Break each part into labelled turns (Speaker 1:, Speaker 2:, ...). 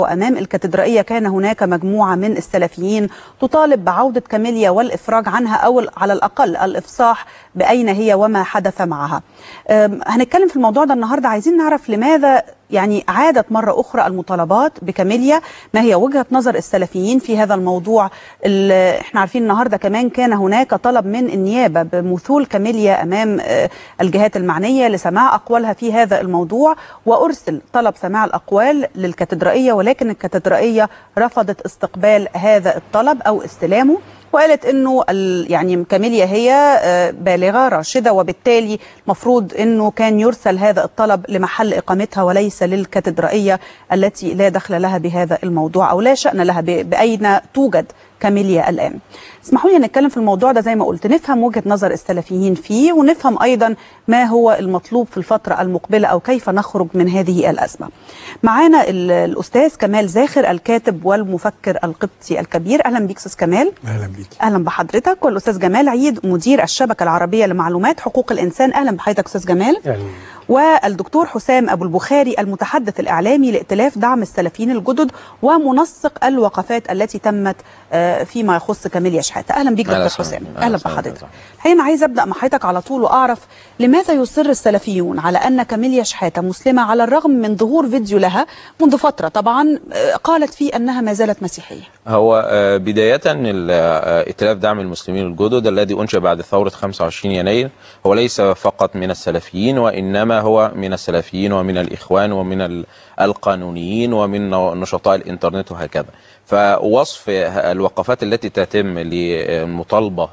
Speaker 1: وأمام الكاتدرائية كان هناك مجموعة من السلفيين تطالب بعودة كاميليا والإفراج عنها أو على الأقل الإفصاح بأين هي وما حدث معها هنتكلم في الموضوع ده النهاردة عايزين نعرف لماذا يعني عادت مرة أخرى المطالبات بكاميليا ما هي وجهة نظر السلفيين في هذا الموضوع احنا عارفين النهاردة كمان كان هناك طلب من النيابة بمثول كاميليا أمام الجهات المعنية لسماع أقوالها في هذا الموضوع وأرسل طلب سماع الأقوال للكاتدرائية ولكن الكاتدرائية رفضت استقبال هذا الطلب أو استلامه وقالت انه يعني كاميليا هي بالغه راشده وبالتالي المفروض انه كان يرسل هذا الطلب لمحل اقامتها وليس للكاتدرائيه التي لا دخل لها بهذا الموضوع او لا شان لها باين توجد كاميليا الان. اسمحوا لي نتكلم في الموضوع ده زي ما قلت نفهم وجهه نظر السلفيين فيه ونفهم ايضا ما هو المطلوب في الفتره المقبله او كيف نخرج من هذه الازمه. معانا الاستاذ كمال زاخر الكاتب والمفكر القبطي الكبير اهلا بيك استاذ كمال.
Speaker 2: اهلا بيك.
Speaker 1: اهلا بحضرتك والاستاذ جمال عيد مدير الشبكه العربيه لمعلومات حقوق الانسان اهلا بحضرتك استاذ جمال.
Speaker 2: اهلا
Speaker 1: والدكتور حسام ابو البخاري المتحدث الاعلامي لائتلاف دعم السلفيين الجدد ومنسق الوقفات التي تمت فيما يخص كاميليا شحاته اهلا بيك دكتور حسام اهلا بحضرتك الحقيقه انا عايز ابدا مع حضرتك على طول واعرف لماذا يصر السلفيون على ان كاميليا شحاته مسلمه على الرغم من ظهور فيديو لها منذ فتره طبعا قالت فيه انها ما زالت مسيحيه
Speaker 3: هو بدايه ائتلاف دعم المسلمين الجدد الذي انشئ بعد ثوره 25 يناير هو ليس فقط من السلفيين وانما هو من السلفيين ومن الاخوان ومن القانونيين ومن نشطاء الانترنت وهكذا فوصف الوقفات التي تتم للمطالبه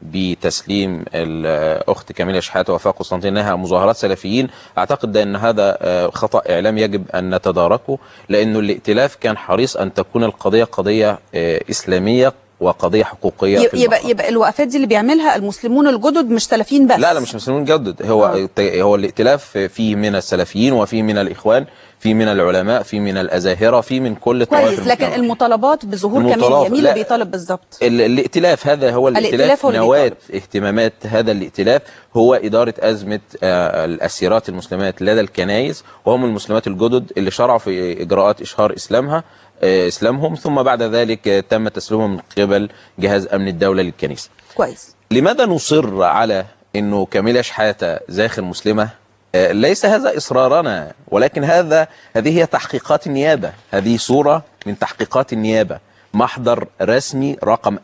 Speaker 3: بتسليم الاخت كاميليا شحاته وفاء قسطنطين انها مظاهرات سلفيين اعتقد ان هذا خطا اعلام يجب ان نتداركه لانه الائتلاف كان حريص ان تكون القضيه قضيه اسلاميه وقضيه حقوقيه في
Speaker 1: يبقى يبقى الوقفات دي اللي بيعملها المسلمون الجدد مش سلفيين بس
Speaker 3: لا لا مش مسلمون جدد هو أوه. هو الائتلاف فيه من السلفيين وفيه من الاخوان في من العلماء في من الازاهره في من كل
Speaker 1: كويس لكن المطالبات بظهور كاميليا مين اللي بيطالب بالظبط
Speaker 3: الائتلاف هذا هو الائتلاف نواه اهتمامات هذا الائتلاف هو اداره ازمه الاسيرات المسلمات لدى الكنائس وهم المسلمات الجدد اللي شرعوا في اجراءات اشهار اسلامها اسلامهم ثم بعد ذلك تم تسليمهم من قبل جهاز امن الدوله للكنيسه.
Speaker 1: كويس.
Speaker 3: لماذا نصر على انه كاميليا شحاته زاخر مسلمه؟ ليس هذا اصرارنا ولكن هذا هذه هي تحقيقات النيابه، هذه صوره من تحقيقات النيابه، محضر رسمي رقم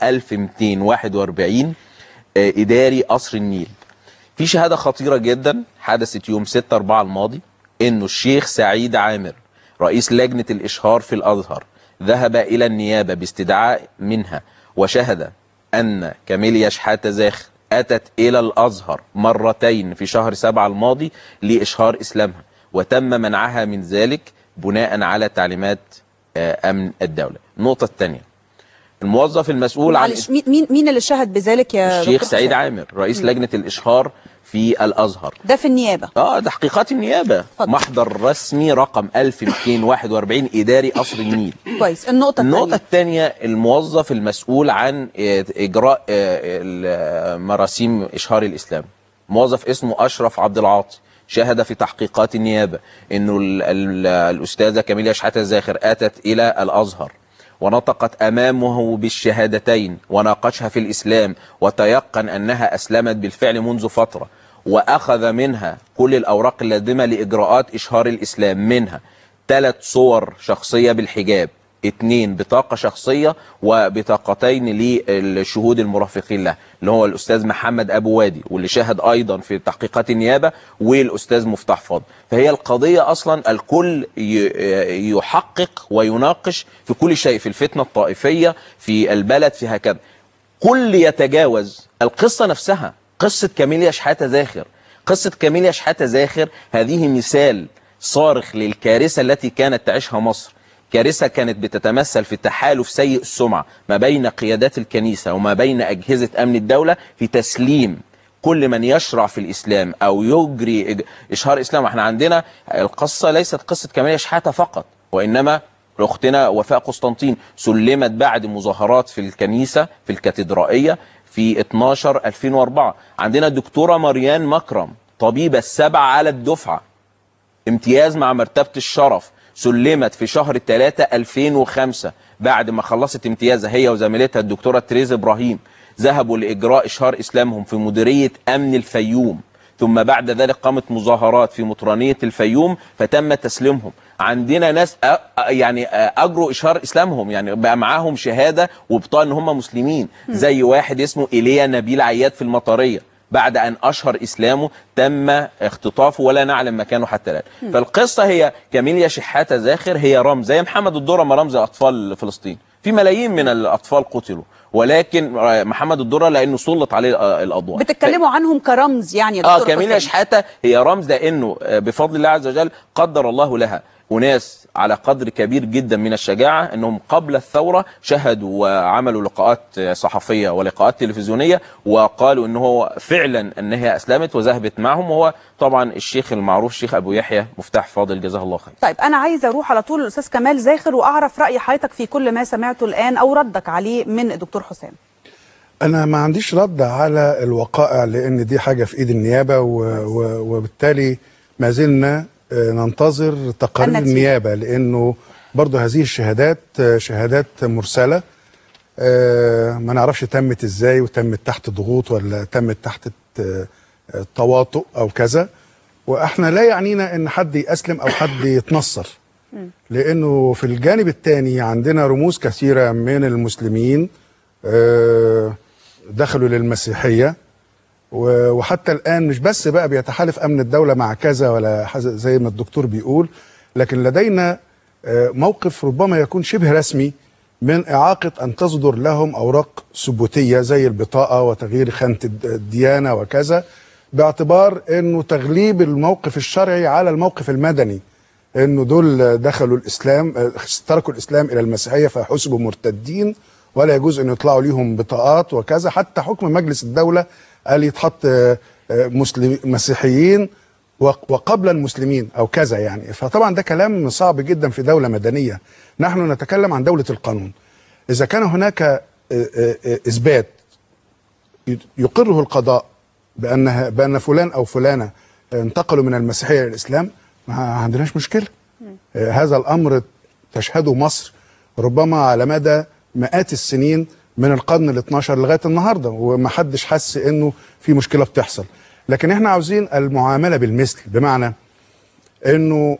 Speaker 3: 1241 اداري قصر النيل. في شهاده خطيره جدا حدثت يوم 6 4 الماضي انه الشيخ سعيد عامر رئيس لجنة الإشهار في الأزهر ذهب إلى النيابة باستدعاء منها وشهد أن كاميليا شحاتة زاخر أتت إلى الأزهر مرتين في شهر سبعة الماضي لإشهار إسلامها وتم منعها من ذلك بناء على تعليمات أمن الدولة النقطة الثانية الموظف المسؤول عن
Speaker 1: مين مين اللي شهد بذلك يا
Speaker 3: الشيخ سعيد عامر رئيس لجنة الإشهار في الازهر
Speaker 1: ده في النيابه
Speaker 3: اه تحقيقات النيابه فضل. محضر رسمي رقم 1241 اداري قصر النيل
Speaker 1: كويس النقطه
Speaker 3: النقطه الثانيه الموظف المسؤول عن اجراء مراسيم اشهار الاسلام موظف اسمه اشرف عبد العاطي شهد في تحقيقات النيابه انه الاستاذه كاميليا شحاته زاخر اتت الى الازهر ونطقت امامه بالشهادتين وناقشها في الاسلام وتيقن انها اسلمت بالفعل منذ فتره واخذ منها كل الاوراق اللازمه لاجراءات اشهار الاسلام منها ثلاث صور شخصيه بالحجاب اثنين بطاقه شخصيه وبطاقتين للشهود المرافقين له اللي هو الاستاذ محمد ابو وادي واللي شهد ايضا في تحقيقات النيابه والاستاذ مفتاح فاضل فهي القضيه اصلا الكل يحقق ويناقش في كل شيء في الفتنه الطائفيه في البلد في هكذا كل يتجاوز القصه نفسها قصه كاميليا شحاته زاخر قصه كاميليا شحاته زاخر هذه مثال صارخ للكارثه التي كانت تعيشها مصر كارثة كانت بتتمثل في تحالف سيء السمعة ما بين قيادات الكنيسة وما بين أجهزة أمن الدولة في تسليم كل من يشرع في الإسلام أو يجري إشهار إسلام احنا عندنا القصة ليست قصة كمالية شحاتة فقط وإنما أختنا وفاء قسطنطين سلمت بعد مظاهرات في الكنيسة في الكاتدرائية في 12 2004 عندنا الدكتورة مريان مكرم طبيبة السبع على الدفعة امتياز مع مرتبة الشرف سلمت في شهر 3 2005 بعد ما خلصت امتيازها هي وزميلتها الدكتوره تريز ابراهيم ذهبوا لاجراء اشهار اسلامهم في مديريه امن الفيوم ثم بعد ذلك قامت مظاهرات في مطرانيه الفيوم فتم تسليمهم عندنا ناس أ- أ- يعني أ- اجروا اشهار اسلامهم يعني بقى معاهم شهاده وبطاقه ان هم مسلمين زي واحد اسمه ايليا نبيل عياد في المطريه بعد ان اشهر اسلامه تم اختطافه ولا نعلم مكانه حتى الان فالقصه هي كاميليا شحاته زاخر هي رمز زي محمد الدره ما رمز اطفال فلسطين في ملايين من الاطفال قتلوا ولكن آه، محمد الدره لانه سلط عليه آه، الاضواء
Speaker 1: بتتكلموا عنهم كرمز يعني يا
Speaker 3: اه
Speaker 1: دكتور
Speaker 3: كاميليا
Speaker 1: حسين.
Speaker 3: شحاته هي رمز لانه آه، بفضل الله عز وجل قدر الله لها اناس على قدر كبير جدا من الشجاعه انهم قبل الثوره شهدوا وعملوا لقاءات آه، صحفيه ولقاءات تلفزيونيه وقالوا ان هو فعلا ان هي اسلمت وذهبت معهم وهو طبعا الشيخ المعروف الشيخ ابو يحيى مفتاح فاضل جزاه الله خير
Speaker 1: طيب انا عايزه اروح على طول الاستاذ كمال زاخر واعرف راي حضرتك في كل ما سمعته الان او ردك عليه من الدكتور حسام
Speaker 2: انا ما عنديش رد على الوقائع لان دي حاجه في ايد النيابه و... و... وبالتالي ما زلنا آه، ننتظر تقارير
Speaker 1: النتيجة.
Speaker 2: النيابه لانه برضه هذه الشهادات آه، شهادات مرسله آه، ما نعرفش تمت ازاي وتمت تحت ضغوط ولا تمت تحت آه، آه، تواطؤ او كذا واحنا لا يعنينا ان حد يسلم او حد يتنصر لانه في الجانب الثاني عندنا رموز كثيره من المسلمين آه، دخلوا للمسيحيه و- وحتى الان مش بس بقى بيتحالف امن الدوله مع كذا ولا حز- زي ما الدكتور بيقول لكن لدينا آه، موقف ربما يكون شبه رسمي من اعاقه ان تصدر لهم اوراق ثبوتيه زي البطاقه وتغيير خانه الد- الديانه وكذا باعتبار انه تغليب الموقف الشرعي على الموقف المدني انه دول دخلوا الاسلام آه، تركوا الاسلام الى المسيحيه فحسبوا مرتدين ولا يجوز ان يطلعوا ليهم بطاقات وكذا حتى حكم مجلس الدوله قال يتحط آه، آه، مسلم مسيحيين وق- وقبل المسلمين او كذا يعني فطبعا ده كلام صعب جدا في دوله مدنيه نحن نتكلم عن دوله القانون اذا كان هناك آه، آه، آه، اثبات يقره القضاء بان بان فلان او فلانه انتقلوا من المسيحيه الى الاسلام ما عندناش مشكله آه، هذا الامر تشهده مصر ربما على مدى مئات السنين من القرن ال 12 لغايه النهارده وما حدش حس انه في مشكله بتحصل لكن احنا عاوزين المعامله بالمثل بمعنى انه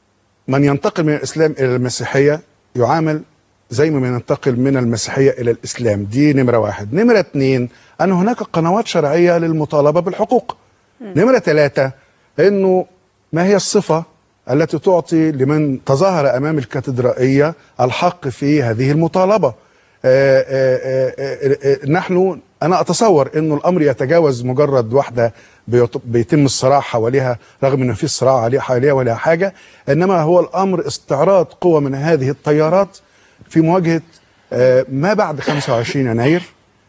Speaker 2: من ينتقل من الاسلام الى المسيحيه يعامل زي ما ينتقل من المسيحيه الى الاسلام دي نمره واحد نمره اتنين ان هناك قنوات شرعيه للمطالبه بالحقوق نمره ثلاثه انه ما هي الصفه التي تعطي لمن تظاهر امام الكاتدرائيه الحق في هذه المطالبه آه، آه، آه، آه، آه، نحن انا اتصور انه الامر يتجاوز مجرد واحده بيط- بيتم الصراع حواليها رغم ان في صراع عليه حواليها ولا حاجه انما هو الامر استعراض قوه من هذه التيارات في مواجهه آه، ما بعد 25 يناير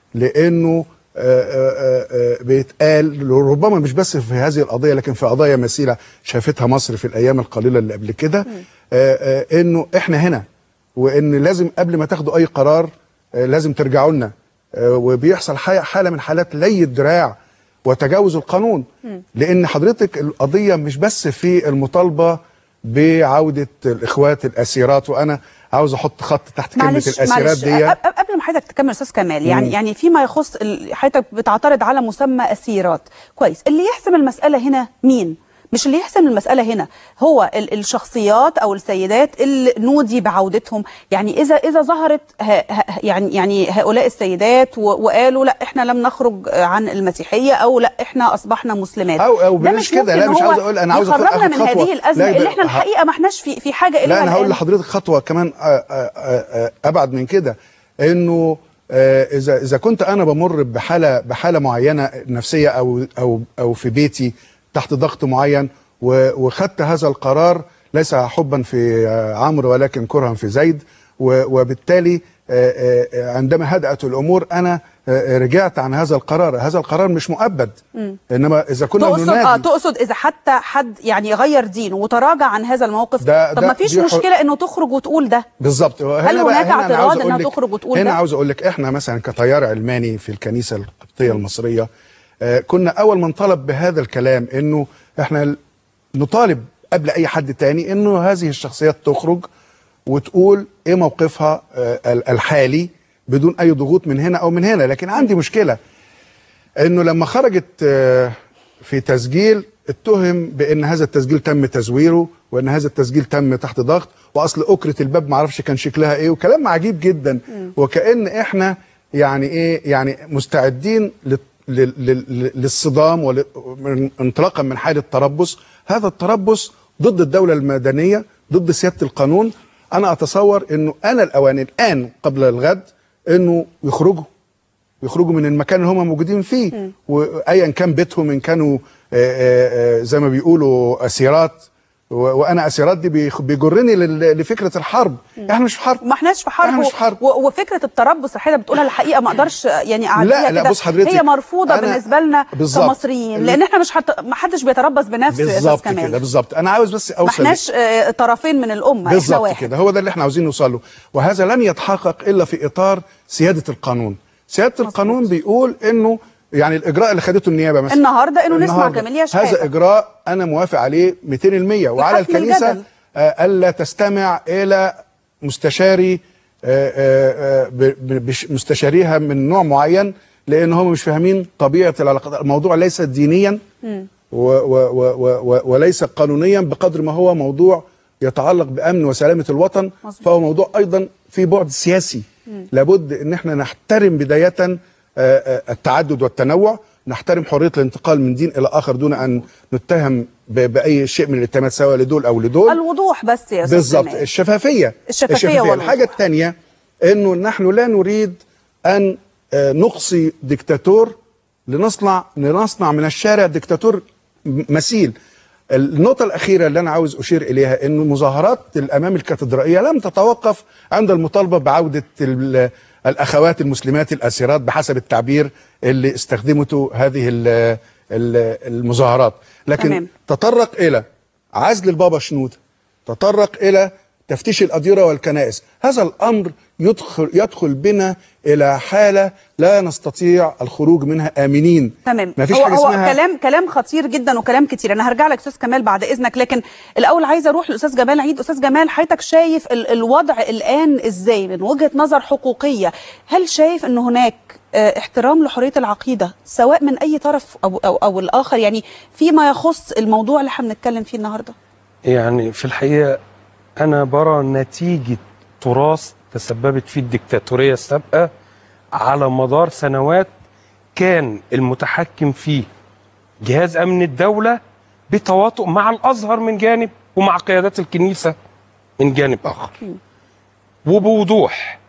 Speaker 2: لانه آه، آه، آه، بيتقال ربما مش بس في هذه القضيه لكن في قضايا مثيله شافتها مصر في الايام القليله اللي قبل كده آه، آه، انه احنا هنا وان لازم قبل ما تاخدوا اي قرار آه، لازم ترجعوا لنا آه، وبيحصل حي- حاله من حالات لي الدراع وتجاوز القانون لان حضرتك القضيه مش بس في المطالبه بعوده الاخوات الاسيرات وانا عاوز احط خط تحت كلمه
Speaker 1: معلش
Speaker 2: الاسيرات
Speaker 1: معلش
Speaker 2: دي
Speaker 1: أ- أ- قبل ما حضرتك تكمل استاذ كمال يعني يعني فيما يخص ال- حضرتك بتعترض على مسمى اسيرات كويس اللي يحسم المساله هنا مين مش اللي يحسم المسألة هنا هو ال- الشخصيات أو السيدات اللي نودي بعودتهم يعني إذا إذا ظهرت ه- ه- يعني يعني هؤلاء السيدات و- وقالوا لا إحنا لم نخرج عن المسيحية أو لا إحنا أصبحنا مسلمات
Speaker 2: أو- أو
Speaker 1: ده
Speaker 2: بلاش
Speaker 1: مش
Speaker 2: كده،
Speaker 1: ممكن
Speaker 2: لا،
Speaker 1: إن
Speaker 2: مش
Speaker 1: هو
Speaker 2: عاوز أقول- أنا عاوز آخد-
Speaker 1: يخرجنا
Speaker 2: آخد
Speaker 1: من
Speaker 2: خطوة.
Speaker 1: هذه الأزمة
Speaker 2: لا،
Speaker 1: اللي
Speaker 2: يبقى-
Speaker 1: إحنا الحقيقة ما احناش في في حاجة إليها
Speaker 2: لا انا هقول
Speaker 1: الآن.
Speaker 2: لحضرتك خطوه كمان آه، آه، آه، آه، ابعد من كده انه آه، اذا اذا كنت انا بمر بحاله بحاله معينه نفسيه او او او في بيتي تحت ضغط معين و- وخدت هذا القرار ليس حبا في آه، عمرو ولكن كرها في زيد و- وبالتالي آه، آه، عندما هدأت الامور انا آه، رجعت عن هذا القرار هذا القرار مش مؤبد انما اذا كنا
Speaker 1: تقصد
Speaker 2: ننادي
Speaker 1: اه تقصد اذا حتى حد يعني غير دينه وتراجع عن هذا الموقف
Speaker 2: ده-
Speaker 1: طب
Speaker 2: ده-
Speaker 1: ما فيش
Speaker 2: دي حر-
Speaker 1: مشكله انه تخرج وتقول ده
Speaker 2: بالظبط
Speaker 1: هل
Speaker 2: هنا بقى-
Speaker 1: هناك
Speaker 2: هنا أنا
Speaker 1: اعتراض
Speaker 2: عاوز أقول
Speaker 1: إنها
Speaker 2: لك-
Speaker 1: تخرج وتقول
Speaker 2: هنا
Speaker 1: ده؟
Speaker 2: عاوز اقول لك احنا مثلا كتيار علماني في الكنيسه القبطيه المصريه آه، كنا اول من طلب بهذا الكلام انه احنا نطالب قبل اي حد تاني انه هذه الشخصيات تخرج وتقول ايه موقفها آه، ال- الحالي بدون اي ضغوط من هنا او من هنا لكن عندي مشكله انه لما خرجت آه، في تسجيل اتهم بان هذا التسجيل تم تزويره وان هذا التسجيل تم تحت ضغط واصل اكره الباب ما اعرفش كان شكلها ايه وكلام عجيب جدا وكان احنا يعني ايه يعني مستعدين لل- لل- لل- للصدام ول- من- انطلاقا من حاله تربص هذا التربص ضد الدوله المدنيه ضد سياده القانون انا اتصور انه انا الاوان الان قبل الغد انه يخرجوا يخرجوا من المكان اللي هم موجودين فيه وايا كان بيتهم ان كانوا آه، آه، آه، زي ما بيقولوا اسيرات و- وانا اسيرات دي بيخ- بيجرني لل- لفكره الحرب احنا مش في حرب
Speaker 1: ما احناش في حرب,
Speaker 2: احنا مش في حرب
Speaker 1: و- وفكره التربص اللي حضرتك بتقولها الحقيقه ما اقدرش يعني اعديها
Speaker 2: لا، لا،
Speaker 1: كده
Speaker 2: بص حضرتك،
Speaker 1: هي مرفوضه
Speaker 2: أنا-
Speaker 1: بالنسبه لنا
Speaker 2: بالظبط.
Speaker 1: كمصريين لان احنا مش حت... ما حدش بيتربص بنفسه يا استاذ
Speaker 2: بالظبط
Speaker 1: كمال
Speaker 2: كده بالظبط انا عاوز بس
Speaker 1: ما
Speaker 2: اوصل
Speaker 1: احناش آه، طرفين من الامه احنا
Speaker 2: بالظبط
Speaker 1: واحد
Speaker 2: كده هو ده اللي احنا عاوزين نوصل له وهذا لن يتحقق الا في اطار سياده القانون سياده القانون بيقول انه يعني الاجراء اللي خدته النيابه مثلا
Speaker 1: النهاردة إنه نسمع
Speaker 2: النهاردة
Speaker 1: كاميليا شحاتة.
Speaker 2: هذا اجراء انا موافق عليه 200% وعلى
Speaker 1: وحسم
Speaker 2: الكنيسه
Speaker 1: الجدل.
Speaker 2: آه، الا تستمع الى مستشاري آه، آه، آه، ب- ب- بش- مستشاريها من نوع معين لان هم مش فاهمين طبيعه العلاقات الموضوع ليس دينيا و و و و و وليس قانونيا بقدر ما هو موضوع يتعلق بامن وسلامه الوطن
Speaker 1: مظبوط.
Speaker 2: فهو موضوع ايضا في بعد سياسي لابد ان احنا نحترم بدايه آه، آه، التعدد والتنوع نحترم حريه الانتقال من دين الى اخر دون ان نتهم ب- باي شيء من الاتهامات سواء لدول او لدول
Speaker 1: الوضوح بس يا استاذ
Speaker 2: بالظبط
Speaker 1: كمال.
Speaker 2: الشفافيه
Speaker 1: الشفافية والوضوح.
Speaker 2: الحاجه الثانيه انه نحن لا نريد ان آه، نقصي ديكتاتور لنصنع لنصنع من الشارع ديكتاتور م- مثيل النقطة الأخيرة اللي أنا عاوز أشير إليها إنه مظاهرات الأمام الكاتدرائية لم تتوقف عند المطالبة بعودة ال- الأخوات المسلمات الأسيرات بحسب التعبير اللي استخدمته هذه ال- ال- المظاهرات لكن
Speaker 1: تمام.
Speaker 2: تطرق إلى عزل البابا شنودة تطرق الى تفتيش الاديره والكنائس هذا الامر يدخل يدخل بنا الى حاله لا نستطيع الخروج منها امنين
Speaker 1: تمام
Speaker 2: ما فيش
Speaker 1: هو
Speaker 2: حاجه
Speaker 1: هو
Speaker 2: اسمها
Speaker 1: كلام كلام خطير جدا وكلام كتير انا هرجع لك استاذ كمال بعد اذنك لكن الاول عايزه اروح لاستاذ جمال عيد استاذ جمال حضرتك شايف ال الوضع الان ازاي من وجهه نظر حقوقيه هل شايف ان هناك آه، احترام لحريه العقيده سواء من اي طرف او او, أو الاخر يعني فيما يخص الموضوع اللي احنا بنتكلم فيه النهارده
Speaker 4: يعني في الحقيقة أنا برى نتيجة تراث تسببت فيه الدكتاتورية السابقة على مدار سنوات كان المتحكم فيه جهاز أمن الدولة بتواطؤ مع الأزهر من جانب ومع قيادات الكنيسة من جانب آخر وبوضوح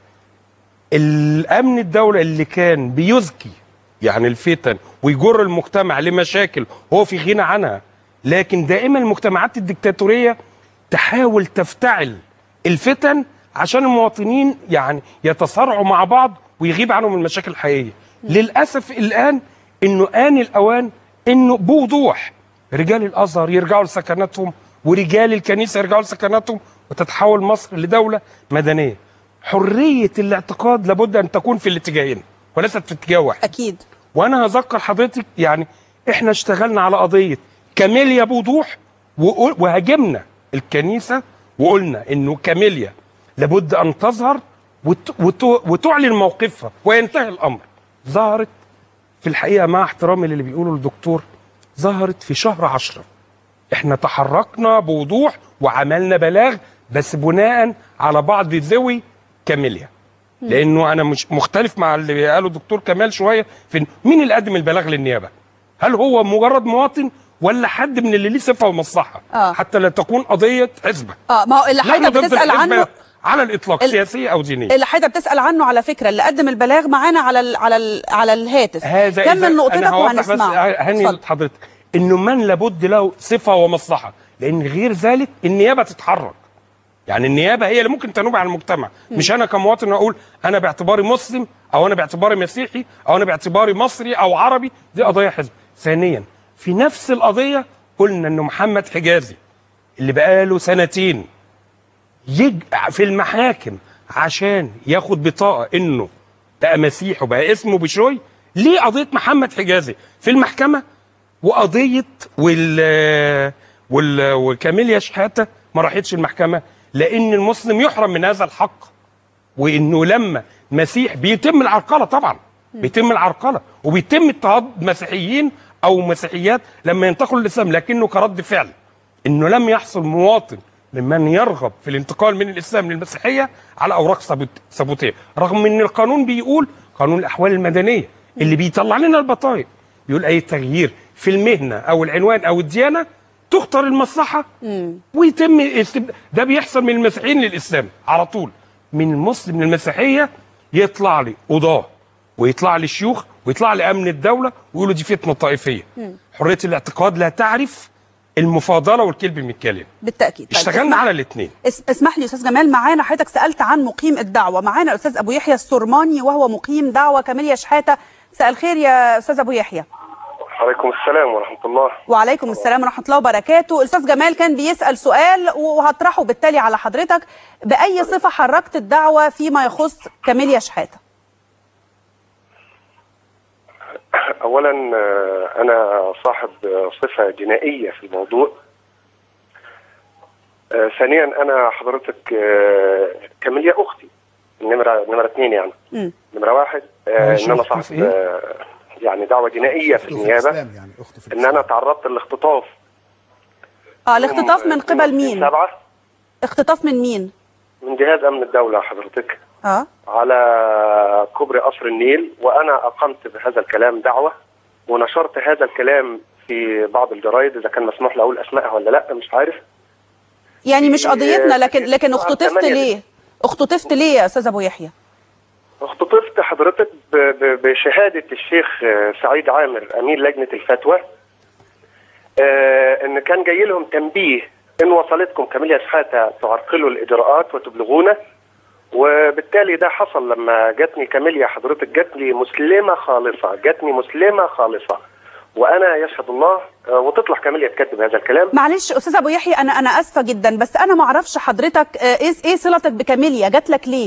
Speaker 4: الأمن الدولة اللي كان بيزكي يعني الفتن ويجر المجتمع لمشاكل هو في غنى عنها لكن دائما المجتمعات الدكتاتورية تحاول تفتعل الفتن عشان المواطنين يعني يتصارعوا مع بعض ويغيب عنهم المشاكل الحقيقية للأسف الآن إنه آن الأوان إنه بوضوح رجال الأزهر يرجعوا لسكناتهم ورجال الكنيسة يرجعوا لسكناتهم وتتحول مصر لدولة مدنية حرية الاعتقاد لابد أن تكون في الاتجاهين وليست في اتجاه واحد
Speaker 1: اكيد
Speaker 4: وانا هذكر حضرتك يعني احنا اشتغلنا على قضيه كاميليا بوضوح وقل- وهاجمنا الكنيسه وقلنا انه كاميليا لابد ان تظهر وت... وت... وتعلن موقفها وينتهي الامر ظهرت في الحقيقه مع احترامي للي بيقوله الدكتور ظهرت في شهر عشرة احنا تحركنا بوضوح وعملنا بلاغ بس بناء على بعض ذوي كاميليا لانه انا مش مختلف مع اللي قاله الدكتور كمال شويه في إن مين اللي قدم البلاغ للنيابه؟ هل هو مجرد مواطن ولا حد من اللي ليه صفه ومصلحه؟
Speaker 1: آه.
Speaker 4: حتى لا تكون قضيه حزبه.
Speaker 1: اه ما هو اللي
Speaker 4: نحن
Speaker 1: حضرتك
Speaker 4: ضد
Speaker 1: بتسال
Speaker 4: الحزب
Speaker 1: عنه
Speaker 4: على الاطلاق
Speaker 1: ال-
Speaker 4: سياسيه او دينيه.
Speaker 1: اللي حضرتك بتسال عنه على فكره اللي قدم البلاغ معانا على ال على ال على الهاتف
Speaker 4: هذا
Speaker 1: كمل
Speaker 4: إذا-
Speaker 1: نقطتك
Speaker 4: أنا هوضح بس
Speaker 1: وهنسمعه
Speaker 4: هني
Speaker 1: اتفضل.
Speaker 4: حضرتك انه من لابد له صفه ومصلحه لان غير ذلك النيابه تتحرك يعني النيابه هي اللي ممكن تنوب عن المجتمع مش انا كمواطن اقول انا باعتباري مسلم او انا باعتباري مسيحي او انا باعتباري مصري او عربي دي قضيه حزب ثانيا في نفس القضيه قلنا انه محمد حجازي اللي بقاله سنتين يج في المحاكم عشان ياخد بطاقه انه بقى مسيح وبقى اسمه بشوي ليه قضيه محمد حجازي في المحكمه وقضيه وال وال- وكاميليا شحاته ما راحتش المحكمه لان المسلم يحرم من هذا الحق وانه لما مسيح بيتم العرقله طبعا بيتم العرقله وبيتم اضطهاد مسيحيين او مسيحيات لما ينتقلوا للاسلام لكنه كرد فعل انه لم يحصل مواطن ممن يرغب في الانتقال من الاسلام للمسيحيه على اوراق ثبوت- ثبوتيه رغم ان القانون بيقول قانون الاحوال المدنيه اللي بيطلع لنا البطايق بيقول اي تغيير في المهنه او العنوان او الديانه تختار المصلحه ويتم استب... ده بيحصل من المسيحيين للاسلام على طول من المسلم للمسيحيه يطلع لي قضاه ويطلع لي شيوخ ويطلع لي امن الدوله ويقولوا دي فتنه طائفيه حريه الاعتقاد لا تعرف المفاضله والكلب المكالين
Speaker 1: بالتاكيد طيب
Speaker 4: اشتغلنا
Speaker 1: اسمح-
Speaker 4: على الاثنين
Speaker 1: اس- اسمح لي استاذ جمال معانا حضرتك سالت عن مقيم الدعوه معانا الاستاذ ابو يحيى السرماني وهو مقيم دعوه كاميليا شحاته مساء الخير يا استاذ ابو يحيى
Speaker 5: عليكم السلام ورحمة الله
Speaker 1: وعليكم السلام ورحمه الله وبركاته الاستاذ جمال كان بيسال سؤال وهطرحه بالتالي على حضرتك باي صفه حركت الدعوه فيما يخص كاميليا شحاته
Speaker 5: أولا آه، أنا صاحب آه، صفة جنائية في الموضوع آه، ثانيا أنا حضرتك آه، كاميليا أختي نمرة نمرة اثنين يعني
Speaker 1: مم.
Speaker 5: نمرة واحد آه،
Speaker 4: معلش،
Speaker 5: إن أنا
Speaker 4: أختي في
Speaker 5: صاحب
Speaker 4: إيه؟
Speaker 5: آه، يعني دعوة جنائية في
Speaker 2: أخته
Speaker 5: النيابة
Speaker 2: الإسلام يعني أخته في
Speaker 5: إن أنا
Speaker 2: الإسلام.
Speaker 5: تعرضت للاختطاف
Speaker 1: اه الاختطاف
Speaker 5: يوم
Speaker 1: من قبل مين
Speaker 5: سبعة
Speaker 1: اختطاف من مين
Speaker 5: من جهاز أمن الدولة حضرتك
Speaker 1: اه
Speaker 5: على كوبري قصر النيل وانا اقمت بهذا الكلام دعوه ونشرت هذا الكلام في بعض الجرايد اذا كان مسموح لي اقول اسمائها ولا لا مش عارف
Speaker 1: يعني مش
Speaker 5: في-
Speaker 1: قضيتنا لكن
Speaker 5: في
Speaker 1: لكن
Speaker 5: سؤال
Speaker 1: اختطفت
Speaker 5: ثمانية
Speaker 1: ليه اختطفت ليه يا استاذ ابو يحيى
Speaker 5: اختطفت حضرتك ب- ب- بشهاده الشيخ آه، سعيد عامر امين لجنه الفتوى آه، ان كان جاي لهم تنبيه ان وصلتكم كاميليا شحاته تعرقلوا الاجراءات وتبلغونا وبالتالي ده حصل لما جاتني كاميليا حضرتك جاتني مسلمه خالصه جاتني مسلمه خالصه وانا يشهد الله آه، وتطلع كاميليا تكذب هذا الكلام
Speaker 1: معلش استاذ ابو يحيى انا انا اسفه جدا بس انا ما اعرفش حضرتك آه، ايه ايه صلتك بكاميليا جات لك ليه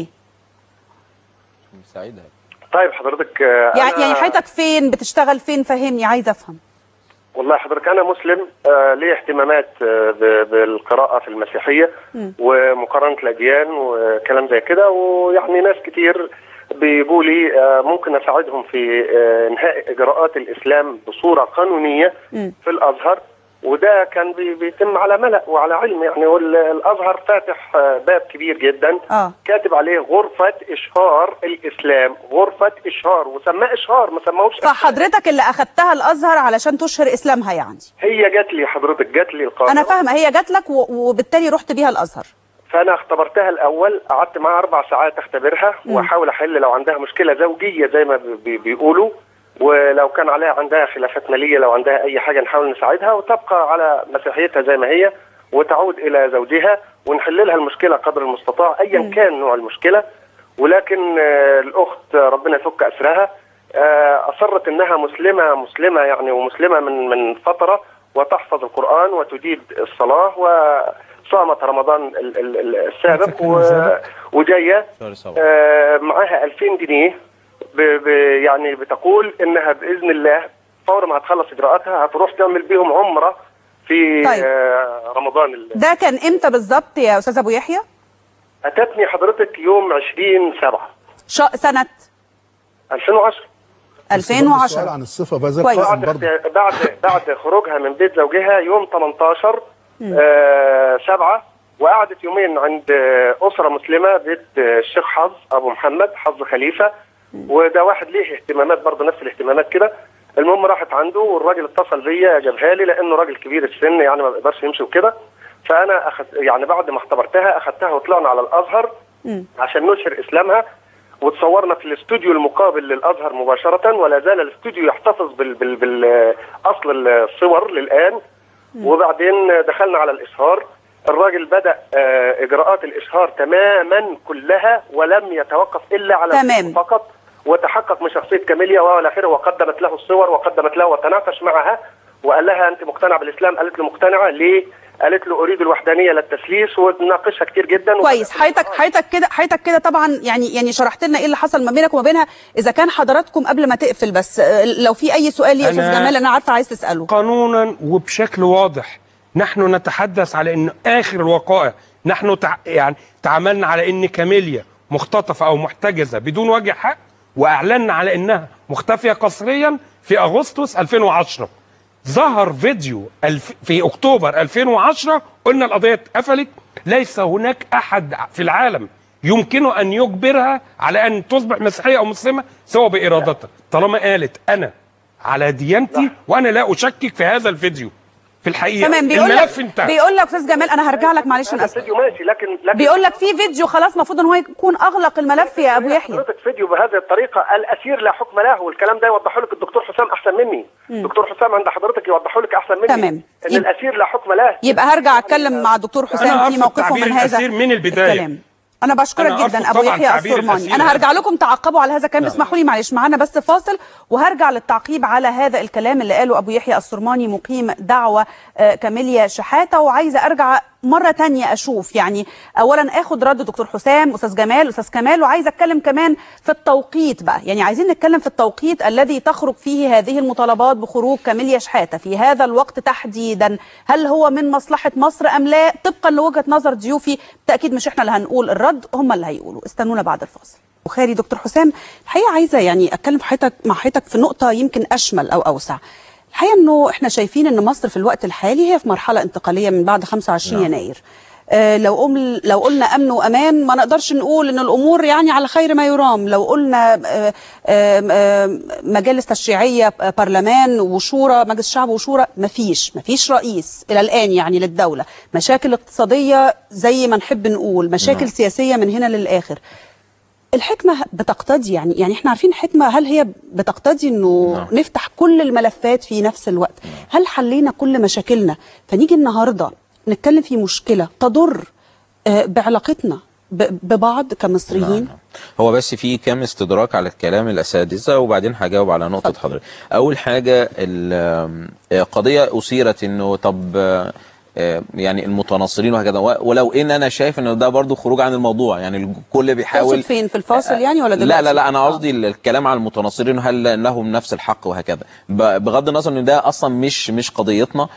Speaker 3: سعيدة
Speaker 5: طيب حضرتك آه،
Speaker 1: يعني
Speaker 5: أنا-
Speaker 1: يعني حضرتك فين بتشتغل فين فهمني عايزه افهم
Speaker 5: والله حضرتك انا مسلم آه لي اهتمامات آه ب- بالقراءه في المسيحيه ومقارنه الاديان وكلام زي كده ويعني ناس كتير بيجوا لي آه ممكن اساعدهم في آه انهاء اجراءات الاسلام بصوره قانونيه في الازهر وده كان بي- بيتم على ملأ وعلى علم يعني والازهر فاتح آه باب كبير جدا
Speaker 1: اه
Speaker 5: كاتب عليه غرفه اشهار الاسلام غرفه اشهار وسماه اشهار ما سماهوش
Speaker 1: فحضرتك اللي اخدتها الازهر علشان تشهر اسلامها يعني
Speaker 5: هي جات لي حضرتك جات لي القاهره
Speaker 1: انا فاهمه هي جات لك و- وبالتالي رحت بيها الازهر
Speaker 5: فانا اختبرتها الاول قعدت معاها اربع ساعات اختبرها واحاول احل لو عندها مشكله زوجيه زي ما بي- بيقولوا ولو كان عليها عندها خلافات ماليه لو عندها اي حاجه نحاول نساعدها وتبقى على مسيحيتها زي ما هي وتعود الى زوجها ونحل لها المشكله قدر المستطاع ايا كان نوع المشكله ولكن آه، الاخت آه، ربنا يفك اسرها آه، اصرت انها مسلمه مسلمه يعني ومسلمه من من فتره وتحفظ القران وتجيد الصلاه وصامت رمضان ال- ال- ال- السابق و- وجايه
Speaker 3: شهر سبعة
Speaker 5: آه، معاها 2000 جنيه ب ب يعني بتقول انها باذن الله فور ما هتخلص اجراءاتها هتروح تعمل بيهم عمره في
Speaker 1: طيب.
Speaker 5: آه، رمضان ال-
Speaker 1: ده كان امتى بالظبط يا استاذ ابو يحيى
Speaker 5: اتتني حضرتك يوم 20 7
Speaker 1: شا... سنه
Speaker 5: 2010
Speaker 2: السؤال
Speaker 1: 2010
Speaker 2: عن الصفة بهذا
Speaker 1: كويس.
Speaker 2: القسم
Speaker 5: بعد
Speaker 2: برضه
Speaker 5: اخت- بعد بعد خروجها من بيت زوجها يوم 18 آه سبعة وقعدت يومين عند آه، أسرة مسلمة بيت آه، الشيخ حظ أبو محمد حظ خليفة وده واحد ليه اهتمامات برضه نفس الاهتمامات كده المهم راحت عنده والراجل اتصل بيا جابها لي لأنه راجل كبير السن يعني ما بيقدرش يمشي وكده فأنا أخد يعني بعد ما اختبرتها أخدتها وطلعنا على الأزهر عشان نشهر إسلامها وتصورنا في الاستوديو المقابل للازهر مباشره ولا زال الاستوديو يحتفظ بال بال بالاصل الصور للان وبعدين دخلنا على الاشهار الراجل بدا آه، اجراءات الاشهار تماما كلها ولم يتوقف الا على
Speaker 1: تمام.
Speaker 5: الاسم فقط وتحقق من شخصيه كاميليا والى اخره وقدمت له الصور وقدمت له وتناقش معها وقال لها انت مقتنعه بالاسلام قالت له مقتنعه ليه؟ قالت له اريد الوحدانيه للتسليس وناقشها كتير جدا
Speaker 1: كويس حضرتك حضرتك كده حضرتك كده طبعا يعني يعني شرحت لنا ايه اللي حصل ما بينك وما بينها اذا كان حضراتكم قبل ما تقفل بس آه، لو في اي سؤال يا استاذ
Speaker 4: أنا-
Speaker 1: جمال انا عارفه عايز تساله
Speaker 4: قانونا وبشكل واضح نحن نتحدث على ان اخر الوقائع نحن تع... يعني تعاملنا على ان كاميليا مختطفه او محتجزه بدون وجه حق واعلنا على انها مختفيه قسريا في اغسطس 2010 ظهر فيديو الف... في اكتوبر 2010 قلنا القضيه اتقفلت ليس هناك احد في العالم يمكنه ان يجبرها على ان تصبح مسيحيه او مسلمه سوى بارادتها طالما قالت انا على ديانتي وانا لا اشكك في هذا الفيديو في الحقيقه
Speaker 1: تمام بيقول
Speaker 4: الملف
Speaker 1: لك
Speaker 4: انتهى
Speaker 1: بيقول لك استاذ جمال انا هرجع لك معلش انا
Speaker 5: هذا
Speaker 1: اسف
Speaker 5: الفيديو ماشي لكن لكن
Speaker 1: بيقول لك في فيديو خلاص المفروض ان هو يكون اغلق الملف يا ابو يحيى
Speaker 5: حضرتك فيديو بهذه الطريقه الاسير لا حكم له والكلام ده يوضحه لك الدكتور حسام احسن مني الدكتور حسام عند حضرتك يوضحه لك احسن مني
Speaker 1: تمام.
Speaker 5: ان
Speaker 1: يب-
Speaker 5: الاسير لا حكم له
Speaker 1: يبقى هرجع اتكلم مع الدكتور
Speaker 4: أنا
Speaker 1: حسام في
Speaker 4: أرفض
Speaker 1: موقفه
Speaker 4: تعبير
Speaker 1: من هذا
Speaker 4: الأسير من البداية.
Speaker 1: الكلام انا بشكرك
Speaker 4: أنا أرفض
Speaker 1: جدا ابو
Speaker 4: طبعاً
Speaker 1: يحيى
Speaker 4: تعبير
Speaker 1: السرماني
Speaker 4: الأسير.
Speaker 1: انا هرجع لكم تعقبوا على هذا الكلام اسمحوا لي معلش معانا بس فاصل وهرجع للتعقيب على هذا الكلام اللي قاله ابو يحيى السرماني مقيم دعوه آه، كاميليا شحاته وعايزه ارجع مره تانية اشوف يعني اولا اخد رد دكتور حسام استاذ جمال استاذ كمال وعايزه اتكلم كمان في التوقيت بقى يعني عايزين نتكلم في التوقيت الذي تخرج فيه هذه المطالبات بخروج كاميليا شحاته في هذا الوقت تحديدا هل هو من مصلحه مصر ام لا طبقا لوجهه نظر ضيوفي بالتاكيد مش احنا اللي هنقول الرد هم اللي هيقولوا استنونا بعد الفاصل بخاري دكتور حسام الحقيقه عايزه يعني اتكلم في حضرتك مع حضرتك في نقطه يمكن اشمل او اوسع الحقيقه انه احنا شايفين ان مصر في الوقت الحالي هي في مرحله انتقاليه من بعد 25 يناير آه، لو قم لو قلنا امن وامان ما نقدرش نقول ان الامور يعني على خير ما يرام لو قلنا آه، آه، آه، مجالس تشريعيه آه، برلمان وشورى مجلس شعب وشورى مفيش مفيش رئيس الى الان يعني للدوله مشاكل اقتصاديه زي ما نحب نقول مشاكل سياسيه من هنا للاخر الحكمة بتقتضي يعني يعني احنا عارفين الحكمة هل هي بتقتضي انه
Speaker 3: نعم.
Speaker 1: نفتح كل الملفات في نفس الوقت هل حلينا كل مشاكلنا فنيجي النهاردة نتكلم في مشكلة تضر آه، بعلاقتنا ب- ببعض كمصريين
Speaker 3: هو بس في كام استدراك على الكلام الاساتذه وبعدين هجاوب على نقطه
Speaker 1: اتفضل.
Speaker 3: حضرتك اول حاجه ال- آه، قضيه اثيرت انه طب آه، آه، يعني المتناصرين وهكذا و- ولو ان انا شايف انه ده برضو خروج عن الموضوع يعني الكل بيحاول
Speaker 1: تقصد فين في الفاصل يعني ولا
Speaker 3: لا
Speaker 1: دلوقتي
Speaker 3: لا لا انا
Speaker 1: آه.
Speaker 3: قصدي الكلام على المتناصرين هل لهم نفس الحق وهكذا ب- بغض النظر ان ده اصلا مش مش قضيتنا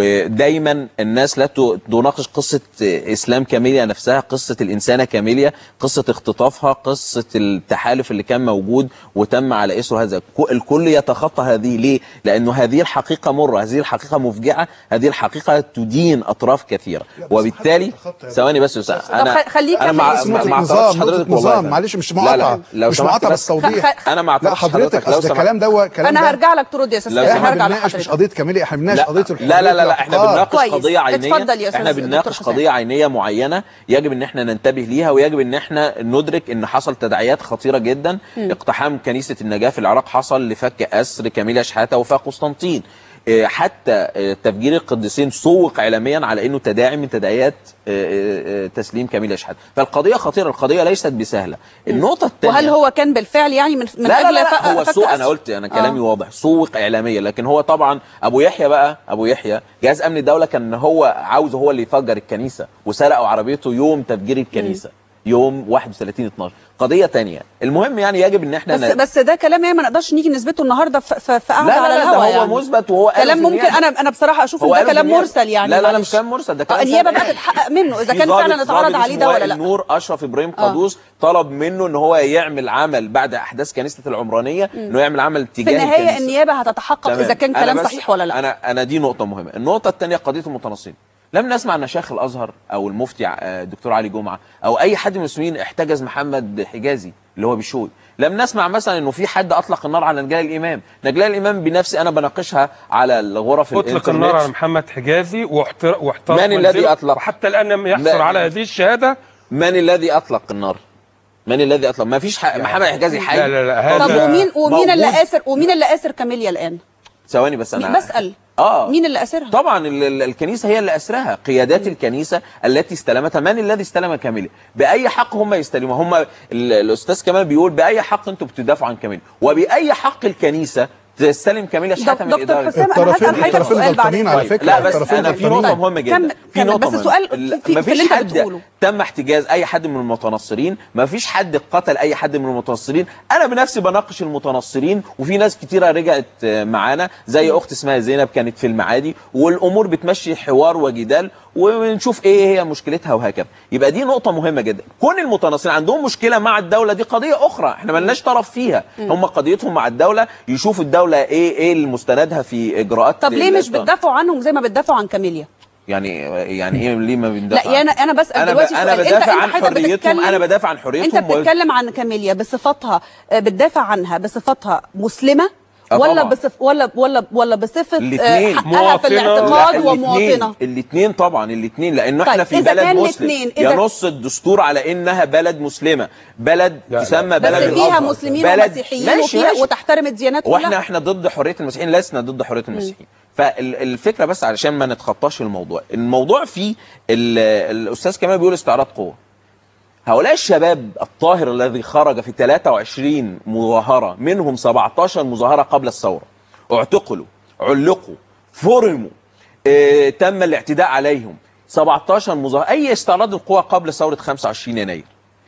Speaker 3: ودايما الناس لا ت- تناقش قصه اسلام كاميليا نفسها قصه الانسانه كاميليا قصه اختطافها قصه التحالف اللي كان موجود وتم على اسره هذا ك- الكل يتخطى هذه ليه لانه هذه الحقيقه مره هذه الحقيقه مفجعه هذه الحقيقه تدين اطراف كثيره
Speaker 2: لا، بس
Speaker 3: وبالتالي
Speaker 2: محدش يتخطى هذه.
Speaker 3: ثواني بس يا أستاذ.
Speaker 1: طب
Speaker 3: انا
Speaker 1: خ- خليك
Speaker 3: انا
Speaker 1: كمل
Speaker 3: مع
Speaker 1: اسمه
Speaker 3: مع
Speaker 1: إيه؟
Speaker 3: مع
Speaker 2: نظام
Speaker 3: اعترضش حضرتك والله
Speaker 2: نظام
Speaker 3: فعلا.
Speaker 2: معلش مش
Speaker 3: لا
Speaker 2: مقاطعه
Speaker 3: لا لو
Speaker 2: مش
Speaker 3: سمحت
Speaker 2: مقاطعه
Speaker 3: بس.
Speaker 2: بس توضيح
Speaker 1: خ-
Speaker 3: انا ما
Speaker 2: لا
Speaker 3: اعترضش
Speaker 2: حضرتك
Speaker 3: لو
Speaker 2: اصل
Speaker 3: سمحت.
Speaker 2: الكلام ده كلام
Speaker 1: انا
Speaker 2: ده
Speaker 1: هرجع لك ترد يا استاذ
Speaker 3: لو
Speaker 1: كمال.
Speaker 3: سمحت.
Speaker 2: احنا
Speaker 1: هرجع
Speaker 2: بنناقش مش
Speaker 1: لحضرتك
Speaker 2: قضيه كاميليا احنا بنناقش قضيه الحريه
Speaker 3: لا لا لا, لا احنا
Speaker 2: والاعتقاد.
Speaker 3: بنناقش
Speaker 1: كويس.
Speaker 3: قضيه عينيه
Speaker 1: اتفضل يا أستاذ
Speaker 3: احنا
Speaker 1: دكتور
Speaker 3: بنناقش
Speaker 1: حسام.
Speaker 3: قضيه عينيه معينه يجب ان احنا ننتبه ليها ويجب ان احنا ندرك ان حصل تداعيات خطيره جدا اقتحام كنيسه النجاه في العراق حصل لفك اسر كاميليا شحاته وفاء قسطنطين إيه، حتى إيه، تفجير القديسين سوق اعلاميا على انه تداعي من تداعيات إيه، إيه، إيه، تسليم كاميليا شحاته فالقضيه خطيره القضيه ليست بسهله النقطه الثانيه
Speaker 1: وهل هو كان بالفعل يعني من من
Speaker 3: لا لا
Speaker 1: اجل
Speaker 3: لا,
Speaker 1: ف-
Speaker 3: لا هو
Speaker 1: فك
Speaker 3: سوق انا
Speaker 1: أسر؟
Speaker 3: قلت انا كلامي
Speaker 1: آه.
Speaker 3: واضح سوق اعلاميه لكن هو طبعا ابو يحيى بقى ابو يحيى جهاز امن الدوله كان هو عاوز هو اللي يفجر الكنيسه وسرقوا عربيته يوم تفجير الكنيسه يوم 31 12 قضيه تانية المهم يعني يجب ان احنا
Speaker 1: بس
Speaker 3: ن-
Speaker 1: بس ده كلام يعني ما نقدرش نيجي نثبته النهارده في في في قعده
Speaker 3: لا لا
Speaker 1: على
Speaker 3: لا ده
Speaker 1: الهواء
Speaker 3: هو
Speaker 1: يعني.
Speaker 3: مثبت وهو قاله
Speaker 1: كلام
Speaker 3: في
Speaker 1: ممكن
Speaker 3: النيابة.
Speaker 1: انا انا بصراحه اشوف
Speaker 3: هو
Speaker 1: ان ده
Speaker 3: قاله في
Speaker 1: كلام
Speaker 3: النيابة.
Speaker 1: مرسل يعني
Speaker 3: لا لا لا
Speaker 1: معلش.
Speaker 3: مش كلام مرسل ده
Speaker 1: آه،
Speaker 3: كلام
Speaker 1: النيابه
Speaker 3: شرعي.
Speaker 1: بقى تتحقق منه اذا
Speaker 3: في
Speaker 1: كان
Speaker 3: ضابط-
Speaker 1: فعلا اتعرض
Speaker 3: ضابط
Speaker 1: عليه
Speaker 3: اسمه
Speaker 1: ده ولا
Speaker 3: وائل
Speaker 1: لا
Speaker 3: نور اشرف ابراهيم
Speaker 1: آه.
Speaker 3: قدوس طلب منه ان هو يعمل عمل بعد احداث كنيسه العمرانيه انه يعمل عمل
Speaker 1: في
Speaker 3: تجاه
Speaker 1: النهايه
Speaker 3: الكنيسة.
Speaker 1: النيابه هتتحقق
Speaker 3: تمام.
Speaker 1: اذا كان
Speaker 3: أنا
Speaker 1: كلام
Speaker 3: بس-
Speaker 1: صحيح ولا لا
Speaker 3: انا انا دي نقطه مهمه النقطه الثانيه قضيه المتنصرين لم نسمع ان شيخ الازهر او المفتي آه، الدكتور علي جمعه او اي حد من المسلمين احتجز محمد حجازي اللي هو بشوي لم نسمع مثلا انه في حد اطلق النار على نجلاء الامام نجلاء الامام بنفسي انا بناقشها على الغرف
Speaker 4: اطلق النار على محمد حجازي واحتر- واحترق
Speaker 3: من الذي
Speaker 4: منزله،
Speaker 3: أطلق؟
Speaker 4: وحتى الان لم يحصل
Speaker 3: لا.
Speaker 4: على هذه الشهاده
Speaker 3: من الذي اطلق النار من الذي اطلق ما فيش ح... محمد حجازي حي
Speaker 4: لا لا لا هذا
Speaker 1: طب ومين ومين اللي
Speaker 3: موجود.
Speaker 1: اسر ومين اللي اسر كاميليا الان
Speaker 3: ثواني بس انا
Speaker 1: مين- بسال
Speaker 3: اه
Speaker 1: مين اللي اسرها
Speaker 3: طبعا ال- ال- الكنيسه هي اللي اسرها قيادات الكنيسه التي استلمتها من الذي استلم كاميليا باي حق هم يستلموا هم ال- الاستاذ كمال بيقول باي حق انتم بتدافعوا عن كاميليا وباي حق الكنيسه تستلم كاميليا شحاته من
Speaker 1: دكتور
Speaker 3: الاداره
Speaker 1: حسام انا
Speaker 2: الطرفين
Speaker 1: هسال حضرتك
Speaker 2: الطرفين
Speaker 1: سؤال بعد
Speaker 2: غلطانين على
Speaker 1: إذنك.
Speaker 2: فكره
Speaker 3: لا بس
Speaker 2: الطرفين
Speaker 3: انا في
Speaker 2: غلطانين.
Speaker 3: نقطه مهمه جدا
Speaker 1: كمل-
Speaker 3: في
Speaker 1: كمل،
Speaker 3: نقطه
Speaker 1: بس
Speaker 3: مهمة.
Speaker 1: السؤال
Speaker 3: ال-
Speaker 1: في- في
Speaker 3: مفيش
Speaker 1: اللي أنت
Speaker 3: حد
Speaker 1: بتقوله.
Speaker 3: تم احتجاز اي حد من المتنصرين ما فيش حد قتل اي حد من المتنصرين انا بنفسي بناقش المتنصرين وفي ناس كتيره رجعت آه، معانا زي اخت اسمها زينب كانت في المعادي والامور بتمشي حوار وجدال ونشوف ايه هي مشكلتها وهكذا يبقى دي نقطه مهمه جدا كون المتنصرين عندهم مشكله مع الدوله دي قضيه اخرى احنا ملناش طرف فيها هم قضيتهم مع الدوله يشوفوا الدوله ايه ايه المستندها في اجراءات
Speaker 1: طب ليه مش
Speaker 3: ال-
Speaker 1: بتدافعوا عنهم زي ما بتدافعوا عن كاميليا
Speaker 3: يعني يعني ايه ليه ما بندافع
Speaker 1: لا يعني انا بسال
Speaker 3: انا ب...
Speaker 1: دلوقتي
Speaker 3: انا
Speaker 1: سؤال
Speaker 3: بدافع
Speaker 1: انت
Speaker 3: عن
Speaker 1: انت حضرتك
Speaker 3: حريتهم
Speaker 1: بتتكلم-
Speaker 3: انا بدافع عن
Speaker 1: انت
Speaker 3: حريتهم و-
Speaker 1: بتتكلم عن كاميليا بصفتها آه، بتدافع عنها بصفتها مسلمه
Speaker 3: آه
Speaker 1: ولا
Speaker 3: طبعا.
Speaker 1: بصف ولا ولا ولا بصفه آه،
Speaker 3: الاتنين.
Speaker 1: حقها في
Speaker 4: مواطنة.
Speaker 1: الاعتقاد
Speaker 3: لا،
Speaker 1: ومواطنه
Speaker 3: الاثنين طبعا الاثنين لانه
Speaker 1: طيب،
Speaker 3: احنا في
Speaker 1: إذا
Speaker 3: بلد
Speaker 1: كان
Speaker 3: مسلم
Speaker 1: الاتنين، إذا-
Speaker 3: ينص الدستور على انها بلد مسلمه بلد
Speaker 4: لا، لا.
Speaker 3: تسمى
Speaker 1: بس
Speaker 3: بلد
Speaker 1: فيها
Speaker 3: الأزهر.
Speaker 1: مسلمين
Speaker 3: بلد-
Speaker 1: ومسيحيين
Speaker 3: ماشي
Speaker 1: وفيها
Speaker 3: ماشي.
Speaker 1: وتحترم الديانات
Speaker 3: واحنا
Speaker 1: كلها
Speaker 3: احنا ضد حريه المسيحيين لسنا ضد حريه المسيحيين فالفكره بس علشان ما نتخطاش الموضوع الموضوع فيه ال- الاستاذ كمال بيقول استعراض قوه هؤلاء الشباب الطاهر الذي خرج في 23 مظاهرة منهم 17 مظاهرة قبل الثورة اعتقلوا علقوا فرموا اه تم الاعتداء عليهم 17 مظاهرة أي استعراض للقوة قبل ثورة 25 يناير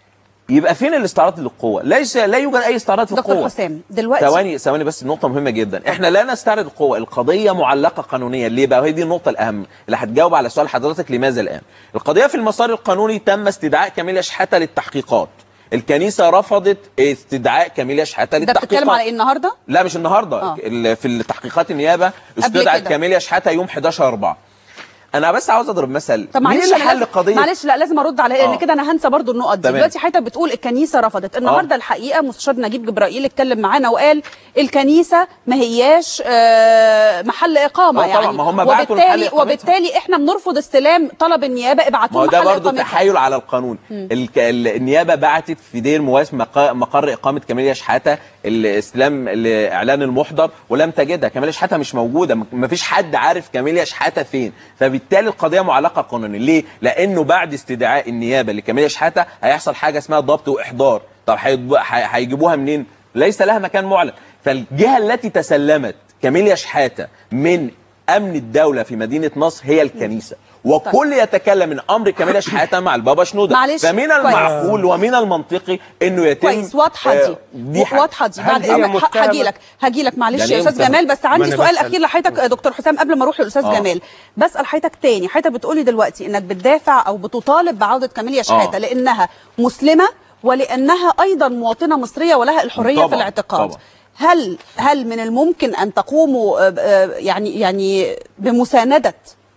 Speaker 3: يبقى فين الاستعراض للقوة ليس لا يوجد أي استعراض للقوة
Speaker 1: دكتور حسام دلوقتي
Speaker 3: ثواني ثواني بس نقطة مهمة جدا، احنا لا نستعرض القوة، القضية معلقة قانونيا، ليه بقى؟ هي دي النقطة الأهم اللي هتجاوب على سؤال حضرتك لماذا الآن؟ القضية في المسار القانوني تم استدعاء كاميليا شحاتة للتحقيقات. الكنيسة رفضت استدعاء كاميليا شحاتة
Speaker 1: ده
Speaker 3: للتحقيقات.
Speaker 1: بتتكلم على ايه النهارده
Speaker 3: لا مش النهارده
Speaker 1: آه.
Speaker 3: ال- في التحقيقات النيابة استدعت
Speaker 1: كده.
Speaker 3: كاميليا شحاتة يوم 11 4 أنا بس عاوز أضرب مثل
Speaker 1: طب
Speaker 3: مين
Speaker 1: معلش
Speaker 3: اللي
Speaker 1: أنا
Speaker 3: حل
Speaker 1: لازم-
Speaker 3: القضية؟
Speaker 1: معلش لا لازم ارد على لان
Speaker 3: آه.
Speaker 1: كده انا هنسى برضو النقط دي
Speaker 3: تمام.
Speaker 1: دلوقتي حضرتك بتقول الكنيسه رفضت النهارده الحقيقه مستشار نجيب جبرائيل اتكلم معانا وقال الكنيسه ما هياش آه، محل اقامه
Speaker 3: آه طبعا،
Speaker 1: يعني
Speaker 3: ما هم بعتوا لمحل
Speaker 1: وبالتالي
Speaker 3: إقامتها.
Speaker 1: وبالتالي احنا بنرفض استلام طلب النيابه
Speaker 3: ما
Speaker 1: ابعتوا
Speaker 3: هو
Speaker 1: له
Speaker 3: ده
Speaker 1: محل
Speaker 3: برضه
Speaker 1: اقامتها
Speaker 3: تحايل على القانون الك... ال- النيابه بعتت في دير مواس مقا... مقر اقامه كاميليا شحاته الاستلام الاعلان المحضر ولم تجدها كاميليا شحاته مش موجوده م- مفيش حد عارف كاميليا شحاته فين فبالتالي القضيه معلقه قانونيا ليه لانه بعد استدعاء النيابه لكاميليا شحاته هيحصل حاجه اسمها ضبط واحضار طب هيض- هي- هيجيبوها منين ليس لها مكان معلن فالجهه التي تسلمت كاميليا شحاته من امن الدوله في مدينه نصر هي الكنيسه وكل يتكلم من امر كاميليا شحاته مع البابا شنوده
Speaker 1: معلش،
Speaker 3: فمن
Speaker 1: كويس.
Speaker 3: المعقول ومن المنطقي انه يتم
Speaker 1: كويس واضحه
Speaker 3: آه،
Speaker 1: دي
Speaker 3: دي حاجة.
Speaker 1: واضحه دي
Speaker 4: هل
Speaker 1: بعد
Speaker 4: هي
Speaker 1: اذنك
Speaker 4: متهمة؟
Speaker 1: هاجي لك هاجي لك معلش
Speaker 3: يعني
Speaker 1: يا
Speaker 3: إيه
Speaker 1: استاذ
Speaker 3: متهمة؟
Speaker 1: جمال بس
Speaker 4: ما
Speaker 1: عندي
Speaker 4: أنا
Speaker 1: سؤال
Speaker 4: بسأل.
Speaker 1: اخير لحضرتك آه، دكتور حسام قبل ما اروح للاستاذ
Speaker 3: آه.
Speaker 1: جمال بسال حضرتك تاني حضرتك بتقولي دلوقتي انك بتدافع او بتطالب بعوده كاميليا شحاته
Speaker 3: آه.
Speaker 1: لانها مسلمه ولانها ايضا مواطنه مصريه ولها الحريه
Speaker 3: طبعاً،
Speaker 1: في الاعتقاد
Speaker 3: طبعاً.
Speaker 1: هل هل من الممكن ان تقوموا آه، آه، يعني يعني بمسانده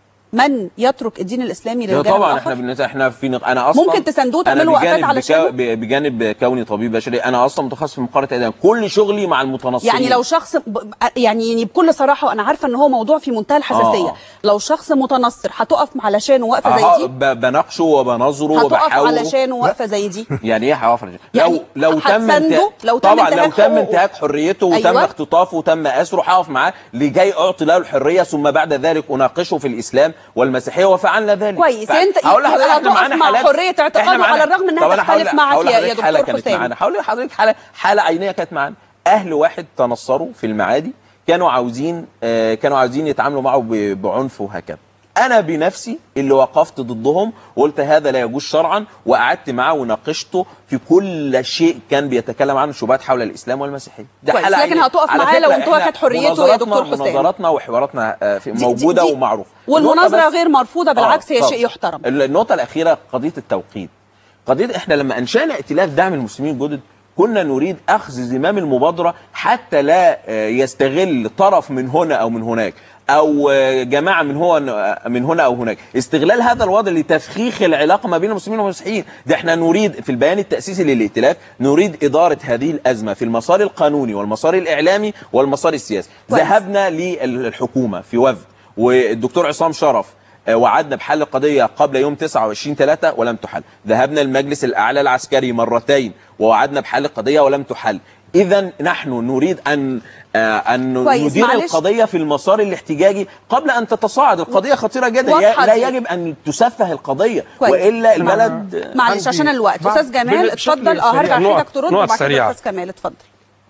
Speaker 1: من يترك الدين الاسلامي
Speaker 3: لا
Speaker 1: للجانب
Speaker 3: طبعا
Speaker 1: الآخر؟
Speaker 3: احنا بالنسبه احنا في نق... انا اصلا
Speaker 1: ممكن تساندوه
Speaker 3: أنا
Speaker 1: تعملوا وقفات
Speaker 3: بجانب
Speaker 1: علشانه؟
Speaker 3: بكا... ب- بجانب كوني طبيب بشري انا اصلا متخصص في مقارنه ادم كل شغلي مع المتنصرين
Speaker 1: يعني لو شخص ب- يعني يعني بكل صراحه وانا عارفه ان هو موضوع في منتهى الحساسيه
Speaker 3: آه.
Speaker 1: لو شخص متنصر هتقف علشانه وقفه
Speaker 3: أه
Speaker 1: زي دي
Speaker 3: ب... بناقشه وبنظره
Speaker 1: هتقف
Speaker 3: وبحاوره
Speaker 1: علشانه وقفه زي دي
Speaker 3: يعني ايه هوقف علشان-
Speaker 1: يعني
Speaker 3: لو لو تم
Speaker 1: هتسانده؟
Speaker 3: انتهاك
Speaker 1: لو تم
Speaker 3: طبعا لو
Speaker 1: انتهاك
Speaker 3: تم
Speaker 1: حقوقه.
Speaker 3: انتهاك حريته وتم
Speaker 1: أيوة.
Speaker 3: اختطافه وتم اسره هقف معاه لكي اعطي له الحريه ثم بعد ذلك اناقشه في الاسلام والمسيحيه وفعلنا ذلك
Speaker 1: كويس
Speaker 3: ف-
Speaker 1: انت
Speaker 3: هقول لحضرتك احنا
Speaker 1: هتقف
Speaker 3: معانا
Speaker 1: مع
Speaker 3: حالات
Speaker 1: حريه اعتقاده
Speaker 3: إحنا معانا-
Speaker 1: على الرغم انها
Speaker 3: طب أنا هقول-
Speaker 1: تختلف معك
Speaker 3: هقول
Speaker 1: يا, يا
Speaker 3: لحضرتك حالة
Speaker 1: دكتور
Speaker 3: كانت
Speaker 1: حسام
Speaker 3: معانا هقول لحضرتك حاله حاله عينيه كانت معانا اهل واحد تنصروا في المعادي كانوا عاوزين آه، كانوا عاوزين يتعاملوا معه ب- بعنف وهكذا انا بنفسي اللي وقفت ضدهم وقلت هذا لا يجوز شرعا وقعدت معاه وناقشته في كل شيء كان بيتكلم عنه شبهات حول الاسلام والمسيحيه ده
Speaker 1: كويس،
Speaker 3: حالة
Speaker 1: لكن
Speaker 3: عينية.
Speaker 1: هتقف
Speaker 3: على
Speaker 1: معاه لو
Speaker 3: فكرة
Speaker 1: انتهكت
Speaker 3: إحنا
Speaker 1: حريته يا
Speaker 3: مناظراتنا-
Speaker 1: دكتور حسام.
Speaker 3: مناظراتنا وحواراتنا آه، في-
Speaker 1: دي- دي-
Speaker 3: موجوده
Speaker 1: دي-
Speaker 3: ومعروفه
Speaker 1: والمناظره
Speaker 3: النقطة بس-
Speaker 1: غير مرفوضه بالعكس هي
Speaker 3: طبعاً.
Speaker 1: شيء يحترم
Speaker 3: النقطة الأخيرة قضية التوقيت قضية احنا لما أنشأنا ائتلاف دعم المسلمين الجدد كنا نريد أخذ زمام المبادرة حتى لا آه، يستغل طرف من هنا أو من هناك أو آه، جماعة من هو من هنا أو هناك استغلال هذا الوضع لتفخيخ العلاقة ما بين المسلمين والمسيحيين ده احنا نريد في البيان التأسيسي للائتلاف نريد إدارة هذه الأزمة في المسار القانوني والمسار الإعلامي والمسار السياسي
Speaker 1: كويس.
Speaker 3: ذهبنا للحكومة في وفد والدكتور عصام شرف آه، وعدنا بحل القضية قبل يوم 29 3 ولم تحل ذهبنا للمجلس الأعلى العسكري مرتين ووعدنا بحل القضية ولم تحل إذا نحن نريد أن آه، أن
Speaker 1: كويس،
Speaker 3: ندير
Speaker 1: معلش.
Speaker 3: القضية في المسار الاحتجاجي قبل أن تتصاعد القضية خطيرة جدا
Speaker 1: واضحة
Speaker 3: لا
Speaker 1: دي.
Speaker 3: يجب أن تسفه القضية
Speaker 1: كويس.
Speaker 3: وإلا البلد
Speaker 1: معلش
Speaker 4: عندي
Speaker 1: عشان الوقت
Speaker 4: بعض-
Speaker 1: استاذ جمال
Speaker 4: بشكل
Speaker 1: اتفضل اه
Speaker 4: سريع،
Speaker 1: هرجع
Speaker 4: نقط-
Speaker 1: لحضرتك ترد
Speaker 4: نقط
Speaker 1: وبعد كده
Speaker 4: سريعة.
Speaker 1: استاذ كمال اتفضل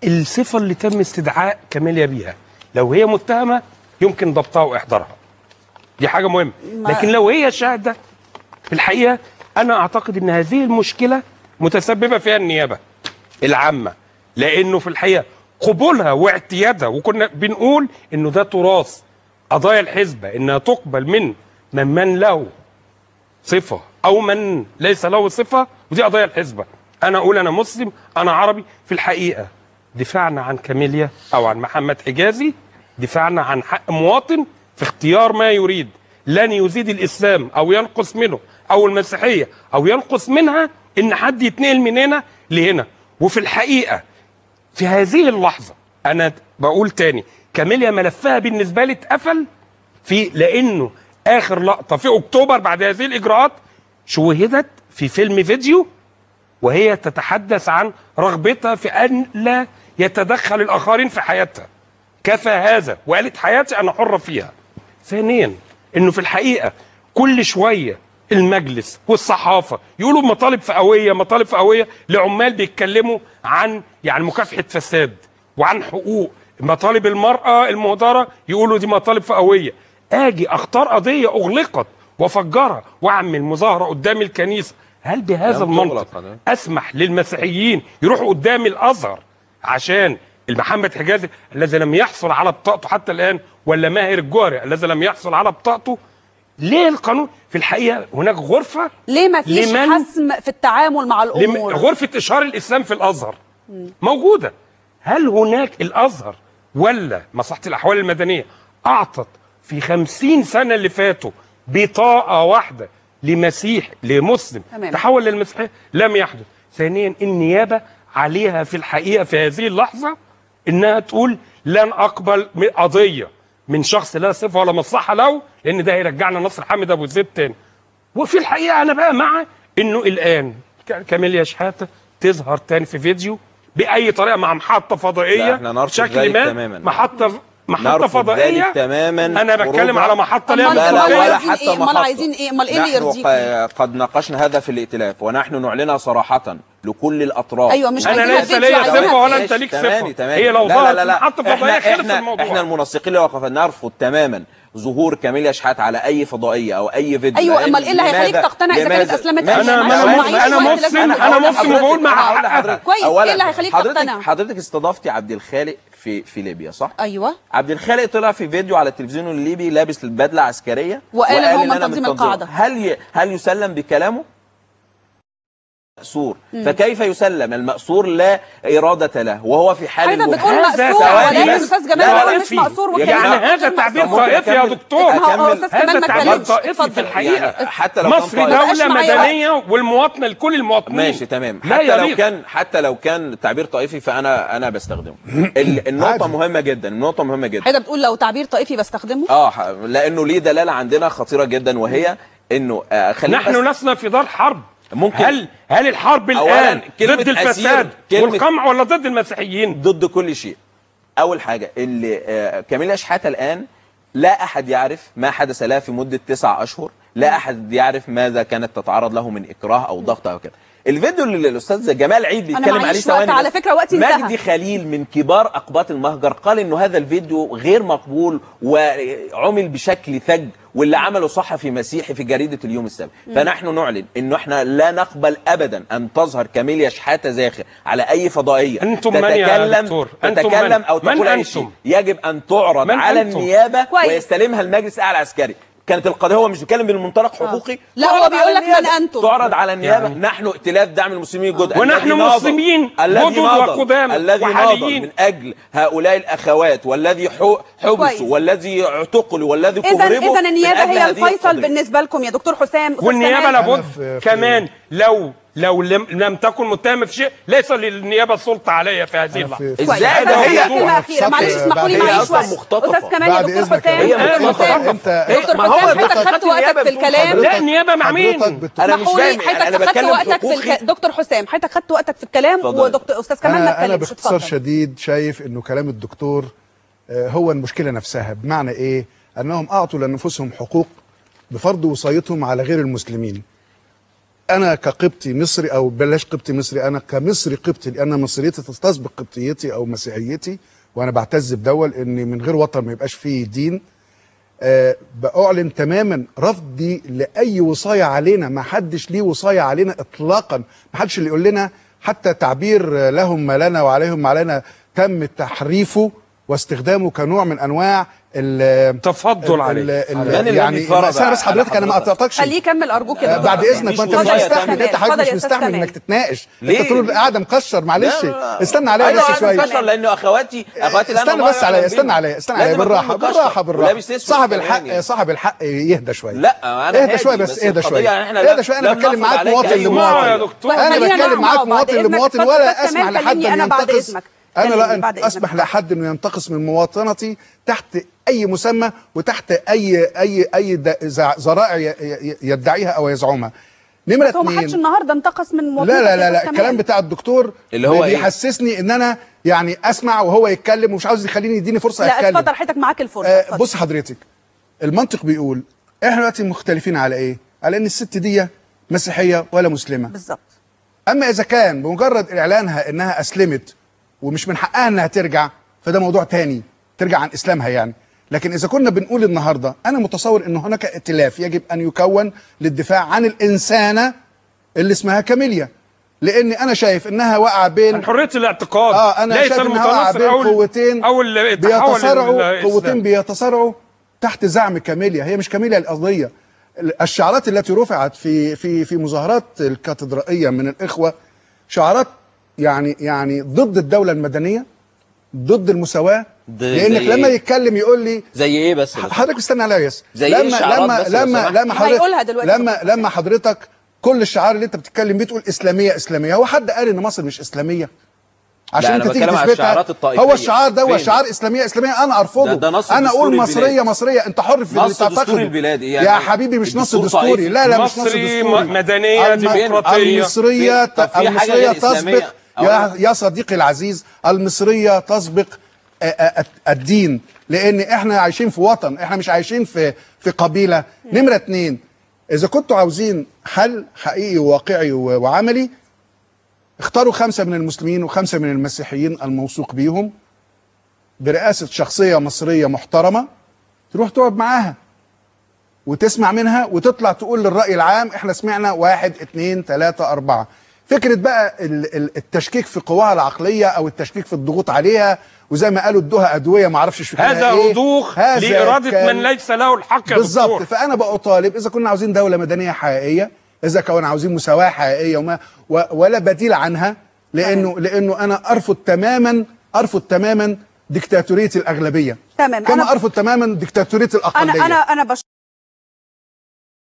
Speaker 4: الصفه اللي تم استدعاء كاميليا بيها لو هي متهمه يمكن ضبطها واحضارها دي حاجه مهمه
Speaker 1: ما-
Speaker 4: لكن لو هي شاهده في الحقيقه انا اعتقد ان هذه المشكله متسببه فيها النيابه العامه لانه في الحقيقه قبولها واعتيادها وكنا بنقول انه ده تراث قضايا الحزبه انها تقبل من من من له صفه او من ليس له صفه ودي قضايا الحزبه انا اقول انا مسلم انا عربي في الحقيقه دفاعنا عن كاميليا او عن محمد حجازي دفاعنا عن حق مواطن في اختيار ما يريد لن يزيد الاسلام او ينقص منه او المسيحيه او ينقص منها ان حد يتنقل من هنا لهنا وفي الحقيقه في هذه اللحظه انا بقول تاني كاميليا ملفها بالنسبه لي اتقفل في لانه اخر لقطه في اكتوبر بعد هذه الاجراءات شوهدت في فيلم فيديو وهي تتحدث عن رغبتها في ان لا يتدخل الاخرين في حياتها كفى هذا وقالت حياتي انا حره فيها ثانيا انه في الحقيقه كل شويه المجلس والصحافه يقولوا مطالب فئويه مطالب فئويه لعمال بيتكلموا عن يعني مكافحه فساد وعن حقوق مطالب المراه المهدره يقولوا دي مطالب فئويه اجي اختار قضيه اغلقت وافجرها واعمل مظاهره قدام الكنيسه هل بهذا
Speaker 3: لم
Speaker 4: المنطق
Speaker 3: تغلق حضرتك.
Speaker 4: اسمح للمسيحيين يروحوا قدام الازهر عشان المحمد حجازي الذي لم يحصل على بطاقته حتى الان ولا ماهر الجوهري الذي لم يحصل على بطاقته ليه القانون في الحقيقه هناك غرفه
Speaker 1: ليه ما فيش
Speaker 4: لمن-
Speaker 1: حسم في التعامل مع
Speaker 4: لم-
Speaker 1: الامور
Speaker 4: غرفه اشهار الاسلام في الازهر موجوده هل هناك الازهر ولا مصلحه الاحوال المدنيه اعطت في خمسين سنه اللي فاتوا بطاقه واحده لمسيح لمسلم
Speaker 1: تمام.
Speaker 4: تحول للمسيحيه لم يحدث ثانيا النيابه عليها في الحقيقه في هذه اللحظه انها تقول لن اقبل م- قضيه من شخص لا صفه ولا مصلحه له لان ده هيرجعنا نصر حامد ابو زيد تاني وفي الحقيقه انا بقى مع انه الان ك- كاميليا شحاته تظهر تاني في فيديو باي طريقه مع محطه فضائيه
Speaker 3: لا، إحنا نرفض
Speaker 4: بشكل
Speaker 3: ذلك
Speaker 4: ما
Speaker 3: تماماً.
Speaker 4: محطه محطه
Speaker 3: نرفض
Speaker 4: فضائيه
Speaker 3: ذلك تماما
Speaker 4: انا بتكلم
Speaker 3: خروجها.
Speaker 4: على محطه ليها
Speaker 1: أمال-
Speaker 3: لا لا
Speaker 1: أمال
Speaker 3: ولا
Speaker 1: عايزين
Speaker 3: حتى
Speaker 1: إيه؟ أمال
Speaker 3: محطة.
Speaker 1: عايزين إيه؟ أمال إيه اللي
Speaker 3: نحن
Speaker 1: يرضيكم؟
Speaker 3: ق- قد ناقشنا هذا في الائتلاف ونحن نعلنها صراحة لكل الأطراف
Speaker 1: أيوة، مش
Speaker 4: انا
Speaker 1: عايزينها
Speaker 4: ليس
Speaker 1: فيديو،
Speaker 4: ليا
Speaker 1: عايزينها
Speaker 4: صفه ولا
Speaker 3: ماشي،
Speaker 4: انت ليك
Speaker 3: تمام،
Speaker 4: صفه
Speaker 3: تمام.
Speaker 4: هي لو
Speaker 3: لا،
Speaker 4: ظهرت
Speaker 3: لا، لا.
Speaker 4: محطه
Speaker 3: احنا
Speaker 4: فضائيه خلص
Speaker 3: احنا
Speaker 4: الموضوع
Speaker 3: احنا المنسقين اللي وقفنا نرفض تماما ظهور كاميليا شحات على اي فضائيه او اي فيديو
Speaker 1: أيوة،
Speaker 3: لأن
Speaker 1: أمال إيه اللي هيخليك
Speaker 3: لماذا-
Speaker 1: تقتنع إذا كانت
Speaker 3: لماذا-
Speaker 1: أسلمت
Speaker 3: ماشي،
Speaker 4: أنا-
Speaker 3: ماشي،
Speaker 4: أنا
Speaker 3: ماشي،
Speaker 4: مسلم-
Speaker 3: ماشي،
Speaker 4: أنا
Speaker 3: ماشي.
Speaker 4: مسلم-
Speaker 3: أنا
Speaker 4: أنا
Speaker 3: هقول
Speaker 4: مسلم
Speaker 3: لحضرتك-
Speaker 4: وبقول مع
Speaker 3: أنا هقول
Speaker 4: حقها.
Speaker 3: لحضرتك.
Speaker 1: كويس، إيه
Speaker 3: أولاً،
Speaker 1: اللي هيخليك
Speaker 3: حضرتك
Speaker 1: تقتنع؟
Speaker 3: حضرتك استضفتي عبد الخالق في في ليبيا صح؟
Speaker 1: ايوه
Speaker 3: عبد الخالق طلع في فيديو على التلفزيون الليبي لابس البدله عسكريه
Speaker 1: وقال إن هو من
Speaker 3: أنا
Speaker 1: تنظيم
Speaker 3: التنظيم.
Speaker 1: القاعدة.
Speaker 3: هل ي... هل يسلم بكلامه؟ مأسور فكيف يسلم المأسور لا إرادة له وهو في حال
Speaker 1: حضرتك
Speaker 3: الوحدة.
Speaker 1: بتقول
Speaker 4: هذا
Speaker 1: مأسور
Speaker 3: ثواني
Speaker 1: ولكن
Speaker 3: بس.
Speaker 1: استاذ
Speaker 3: لا،
Speaker 1: جمال
Speaker 3: لا،
Speaker 1: هو
Speaker 3: لا،
Speaker 1: مش
Speaker 3: في.
Speaker 1: مأسور
Speaker 3: يا
Speaker 1: وكان
Speaker 3: جماعة،
Speaker 4: يعني هذا تعبير
Speaker 3: ممكن
Speaker 4: طائفي يا
Speaker 3: أكمل؟
Speaker 4: دكتور
Speaker 1: ما هو
Speaker 3: أكمل.
Speaker 1: أستاذ كمال
Speaker 4: هذا
Speaker 1: ما
Speaker 4: تعبير
Speaker 1: اتكلمش.
Speaker 4: طائفي
Speaker 1: اتفضل.
Speaker 4: في الحقيقه
Speaker 3: يعني حتى لو كان
Speaker 4: مصر
Speaker 3: طائفي.
Speaker 1: بقاش
Speaker 4: دولة
Speaker 1: معايا
Speaker 4: مدنية والمواطنة لكل المواطنين
Speaker 3: ماشي تمام
Speaker 4: لا
Speaker 3: حتى لو
Speaker 4: يليق.
Speaker 3: كان حتى لو كان تعبير طائفي فانا انا بستخدمه ال- النقطه
Speaker 2: عادي.
Speaker 3: مهمه جدا النقطه مهمه جدا
Speaker 1: حضرتك بتقول لو تعبير طائفي بستخدمه
Speaker 3: اه ح- لانه ليه دلاله عندنا خطيره جدا وهي انه آه خلينا بس-
Speaker 4: نحن لسنا في دار حرب
Speaker 3: ممكن-
Speaker 4: هل هل الحرب
Speaker 3: أولاً
Speaker 4: الان
Speaker 3: كلمة
Speaker 4: ضد
Speaker 3: أسير،
Speaker 4: الفساد
Speaker 3: كلمة-
Speaker 4: والقمع ولا ضد المسيحيين
Speaker 3: ضد كل شيء اول حاجه اللي آه، كاميلا شحاته الان لا احد يعرف ما حدث لها في مده تسعة اشهر لا احد يعرف ماذا كانت تتعرض له من اكراه او ضغط او كده الفيديو اللي الاستاذ جمال عيد
Speaker 1: أنا
Speaker 3: بيتكلم
Speaker 1: معيش
Speaker 3: عليه
Speaker 1: وقت،
Speaker 3: ثواني
Speaker 1: على
Speaker 3: بس.
Speaker 1: فكرة وقتي انتهى.
Speaker 3: مجدي خليل من كبار اقباط المهجر قال انه هذا الفيديو غير مقبول وعمل بشكل ثج واللي عمله صحفي مسيحي في جريده اليوم السابع فنحن نعلن انه احنا لا نقبل ابدا ان تظهر كاميليا شحاته زاخر على اي فضائيه
Speaker 4: أنتم من يا
Speaker 3: تتكلم
Speaker 4: دكتور؟ أنتم
Speaker 3: تتكلم
Speaker 4: من؟
Speaker 3: او
Speaker 4: من
Speaker 3: تقول اي
Speaker 4: أنتم؟
Speaker 3: شيء يجب ان تعرض
Speaker 4: من
Speaker 3: على
Speaker 4: أنتم؟
Speaker 3: النيابه
Speaker 1: كويس.
Speaker 3: ويستلمها المجلس الاعلى العسكري كانت القضيه هو مش بيتكلم بالمنطلق حقوقي
Speaker 1: لا، هو
Speaker 3: تعرض
Speaker 1: بيقول
Speaker 3: على
Speaker 1: لك من
Speaker 3: النيابة.
Speaker 1: أنتم.
Speaker 3: تعرض على النيابه
Speaker 4: يعني-
Speaker 3: نحن ائتلاف دعم المسلمين الجدد
Speaker 4: ونحن
Speaker 3: الذي ناضل-
Speaker 4: مسلمين
Speaker 3: الذي
Speaker 4: جدد
Speaker 3: ناضل-
Speaker 4: وقدام
Speaker 3: الذي ناضل
Speaker 4: وحاليين.
Speaker 3: من اجل هؤلاء الاخوات والذي حو-
Speaker 1: كويس.
Speaker 3: حبسوا والذي اعتقلوا والذي
Speaker 1: اذا
Speaker 3: كهربوا
Speaker 1: اذا
Speaker 3: من
Speaker 1: النيابه
Speaker 3: أجل
Speaker 1: هي
Speaker 3: هذه
Speaker 1: الفيصل
Speaker 3: القضية.
Speaker 1: بالنسبه لكم يا دكتور حسام أستاذ
Speaker 4: والنيابه
Speaker 1: كمال.
Speaker 4: لابد
Speaker 2: أنا في- في-
Speaker 4: كمان لو لو لم, لم تكن متهمه في شيء ليس للنيابه السلطه عليا في هذه
Speaker 2: أنا
Speaker 4: اللحظه
Speaker 2: في-
Speaker 3: إزاي
Speaker 1: كويس.
Speaker 3: ده
Speaker 1: بس
Speaker 3: هي-
Speaker 1: كلمه اخيره معلش اسمحوا لي
Speaker 2: بعد-
Speaker 1: معيش
Speaker 3: هي أصلاً
Speaker 1: وقت
Speaker 3: مختطفة.
Speaker 1: استاذ كمال يا
Speaker 2: بعد
Speaker 1: دكتور
Speaker 2: إذنك يا
Speaker 1: حسام
Speaker 3: هي
Speaker 2: دكتور.
Speaker 1: دكتور حسام
Speaker 2: انت
Speaker 1: دكتور
Speaker 3: ما هو
Speaker 1: حسام حضرتك
Speaker 3: دكتور
Speaker 1: خدت وقتك في الكلام
Speaker 4: لا، النيابة مع مين؟
Speaker 2: حضرتك بت-
Speaker 3: أنا مش
Speaker 1: اسمحوا لي
Speaker 3: فاهم، أنا
Speaker 1: حضرتك خدت
Speaker 3: بتكلم
Speaker 1: وقتك في
Speaker 3: حقوقي.
Speaker 1: الك... دكتور حسام حضرتك خدت وقتك في الكلام
Speaker 3: اتفضل.
Speaker 1: ودكتور استاذ كمال ما
Speaker 2: انا انا
Speaker 1: اتكلمش
Speaker 2: باختصار
Speaker 1: اتفضل.
Speaker 2: شديد شايف انه كلام الدكتور آه، هو المشكله نفسها بمعنى ايه انهم اعطوا لانفسهم حقوق بفرض وصايتهم على غير المسلمين انا كقبطي مصري او بلاش قبطي مصري انا كمصري قبطي لان مصريتي تسبق قبطيتي او مسيحيتي وانا بعتز بدول ان من غير وطن ما يبقاش فيه دين آه باعلن تماما رفضي لاي وصايه علينا ما حدش ليه وصايه علينا اطلاقا ما حدش اللي يقول لنا حتى تعبير آه، لهم ما لنا وعليهم ما علينا تم تحريفه واستخدامه كنوع من انواع ال
Speaker 4: تفضل عليه.
Speaker 2: ال-
Speaker 3: من اللي
Speaker 2: يعني
Speaker 3: بيتفرج
Speaker 2: بس انا بس
Speaker 3: على
Speaker 2: حضرتك انا ما
Speaker 3: حضرتك؟
Speaker 2: قطعتكش
Speaker 1: خليه يكمل ارجوك يا
Speaker 2: آه،
Speaker 1: دكتور.
Speaker 2: بعد اذنك ما انت مش
Speaker 1: اتفضل يا
Speaker 2: مستحمل
Speaker 1: أستاذ
Speaker 2: انت حضرتك
Speaker 1: كمال.
Speaker 2: مش
Speaker 1: اتفضل يا أستاذ
Speaker 2: مستحمل
Speaker 1: كمال.
Speaker 2: انك تتناقش
Speaker 3: ليه؟
Speaker 2: انت طول القعده مكشر معلش
Speaker 3: لا، لا.
Speaker 2: استنى عليا
Speaker 3: ايوه
Speaker 2: بس
Speaker 3: انا
Speaker 2: شويه
Speaker 3: مكشر لانه اخواتي اخواتي الآن
Speaker 2: استنى
Speaker 3: الله
Speaker 2: بس عليا
Speaker 3: يعلم
Speaker 2: استنى
Speaker 3: بيهم.
Speaker 2: عليا استنى عليا
Speaker 3: لازم أكون
Speaker 2: بالراحه
Speaker 3: مكشر
Speaker 2: بالراحه بالراحه
Speaker 3: ولابس اسود
Speaker 2: صاحب
Speaker 3: كمان
Speaker 2: الحق
Speaker 3: يعني.
Speaker 2: صاحب الحق يهدى شويه
Speaker 3: لا انا
Speaker 2: اهدى شويه بس اهدى شويه
Speaker 3: يعني احنا
Speaker 2: اهدى شويه انا
Speaker 3: لم
Speaker 2: بتكلم
Speaker 3: نفرض
Speaker 2: معاك
Speaker 3: عليك
Speaker 2: مواطن
Speaker 3: أي
Speaker 4: اسمعوا يا
Speaker 2: لمواطن
Speaker 4: دكتور.
Speaker 2: انا
Speaker 1: خلينا
Speaker 2: بتكلم
Speaker 1: نسمعه
Speaker 2: معاك
Speaker 1: بعد
Speaker 2: مواطن
Speaker 1: إذنك.
Speaker 2: لمواطن
Speaker 1: اتفضل
Speaker 2: ولا
Speaker 1: أستاذ
Speaker 2: اسمح
Speaker 1: كمال،
Speaker 2: لحد
Speaker 1: كلمني
Speaker 2: ان
Speaker 1: أنا بعد
Speaker 2: ينتقص
Speaker 1: إذنك.
Speaker 2: انا
Speaker 1: كلمني
Speaker 2: لا
Speaker 1: بعد
Speaker 2: أن
Speaker 1: إذنك.
Speaker 2: اسمح لحد انه ينتقص من مواطنتي تحت اي مسمى وتحت اي اي اي د- ز- ذرائع ي- ي- يدعيها او يزعمها نمره
Speaker 1: بس هو ما حدش
Speaker 2: اثنين
Speaker 1: النهارده انتقص من مواطنتك
Speaker 2: لا لا
Speaker 1: يا
Speaker 2: لا لا
Speaker 1: أستاذ
Speaker 2: الكلام
Speaker 1: كمال.
Speaker 2: بتاع الدكتور
Speaker 3: اللي هو إيه؟
Speaker 2: بيحسسني ان انا يعني اسمع وهو يتكلم ومش عاوز يخليني يديني فرصه
Speaker 1: لا
Speaker 2: اتكلم
Speaker 1: اتفضل حضرتك معاك الفرصه
Speaker 2: آه
Speaker 1: اتفضل.
Speaker 2: بص حضرتك المنطق بيقول احنا دلوقتي مختلفين على ايه؟ على ان الست دي مسيحيه ولا مسلمه
Speaker 1: بالظبط
Speaker 2: اما اذا كان بمجرد اعلانها انها اسلمت ومش من حقها انها ترجع فده موضوع تاني ترجع عن اسلامها يعني لكن اذا كنا بنقول النهارده انا متصور ان هناك ائتلاف يجب ان يكون للدفاع عن الانسانه اللي اسمها كاميليا لان انا شايف انها واقعه بين
Speaker 4: عن حريه الاعتقاد
Speaker 2: اه انا
Speaker 4: ليس
Speaker 2: شايف انها واقعه
Speaker 4: المتنصر
Speaker 2: بين
Speaker 4: أو ال-
Speaker 2: قوتين
Speaker 4: او اللي تحول
Speaker 2: بيتصارعوا
Speaker 4: للإسلام.
Speaker 2: قوتين بيتصارعوا تحت زعم كاميليا هي مش كاميليا القضيه الشعارات التي رفعت في في في مظاهرات الكاتدرائيه من الاخوه شعارات يعني يعني ضد الدوله المدنيه ضد المساواه
Speaker 3: ضد-
Speaker 2: لانك
Speaker 3: زي
Speaker 2: لما
Speaker 3: إيه؟
Speaker 2: يتكلم يقول لي
Speaker 3: زي ايه بس بس؟
Speaker 2: حضرتك استنى عليا يس
Speaker 3: زي إيه
Speaker 2: لما
Speaker 3: الشعارات
Speaker 2: لما
Speaker 3: بس لو
Speaker 2: لما
Speaker 3: سمحت؟
Speaker 2: لما حضرتك
Speaker 1: هيقولها دلوقتي
Speaker 2: لما لما حضرتك كل الشعار اللي انت بتتكلم بيه تقول اسلاميه اسلاميه هو حد قال ان مصر مش اسلاميه عشان
Speaker 3: لا،
Speaker 2: انت
Speaker 3: أنا
Speaker 2: تيجي
Speaker 3: بتكلم عن
Speaker 2: تثبتها
Speaker 3: الشعارات الطائفية.
Speaker 2: هو الشعار ده هو
Speaker 3: فين؟
Speaker 2: شعار اسلاميه اسلاميه انا ارفضه
Speaker 3: ده- ده نص
Speaker 2: انا اقول
Speaker 3: دستور
Speaker 2: مصريه
Speaker 3: البلاد.
Speaker 2: مصريه انت حر في
Speaker 3: نص
Speaker 2: اللي تعتقده.
Speaker 3: دستور البلاد إيه
Speaker 2: يا
Speaker 3: يعني؟
Speaker 2: حبيبي مش نص
Speaker 3: الدستور
Speaker 2: دستوري
Speaker 3: ضعيف.
Speaker 2: لا لا مش نص
Speaker 4: مصري
Speaker 2: دستوري
Speaker 4: م- مدنية،
Speaker 2: الم-
Speaker 4: ديمقراطية.
Speaker 2: المصريه
Speaker 3: طب في حاجة
Speaker 2: المصريه
Speaker 3: غير إسلامية؟
Speaker 2: تسبق يا يا صديقي العزيز المصريه تسبق آه، آه، الدين لان احنا عايشين في وطن احنا مش عايشين في في قبيله نمره اتنين اذا كنتوا عاوزين حل حقيقي وواقعي و- وعملي اختاروا خمسه من المسلمين وخمسه من المسيحيين الموثوق بيهم برئاسه شخصيه مصريه محترمه تروح تقعد معاها وتسمع منها وتطلع تقول للرأي العام احنا سمعنا واحد اتنين تلاتة أربعة فكرة بقى ال- ال- التشكيك في قواها العقلية أو التشكيك في الضغوط عليها وزي ما قالوا ادوها أدوية ما اعرفش شكلها
Speaker 4: هذا
Speaker 2: إيه
Speaker 4: وضوح
Speaker 2: هذا
Speaker 4: لإرادة
Speaker 2: كان-
Speaker 4: من ليس له الحق يا
Speaker 2: بالظبط
Speaker 4: دكتور
Speaker 2: فأنا بقى أطالب إذا كنا عاوزين دولة مدنية حقيقية إذا كنا عاوزين مساواة حقيقية وما و- ولا بديل عنها لأنه لأنه أنا أرفض تماما أرفض تماما ديكتاتورية الأغلبية
Speaker 1: تمام.
Speaker 2: كما
Speaker 1: أنا-
Speaker 2: أرفض تماما ديكتاتورية الأقلية
Speaker 1: انا انا انا بش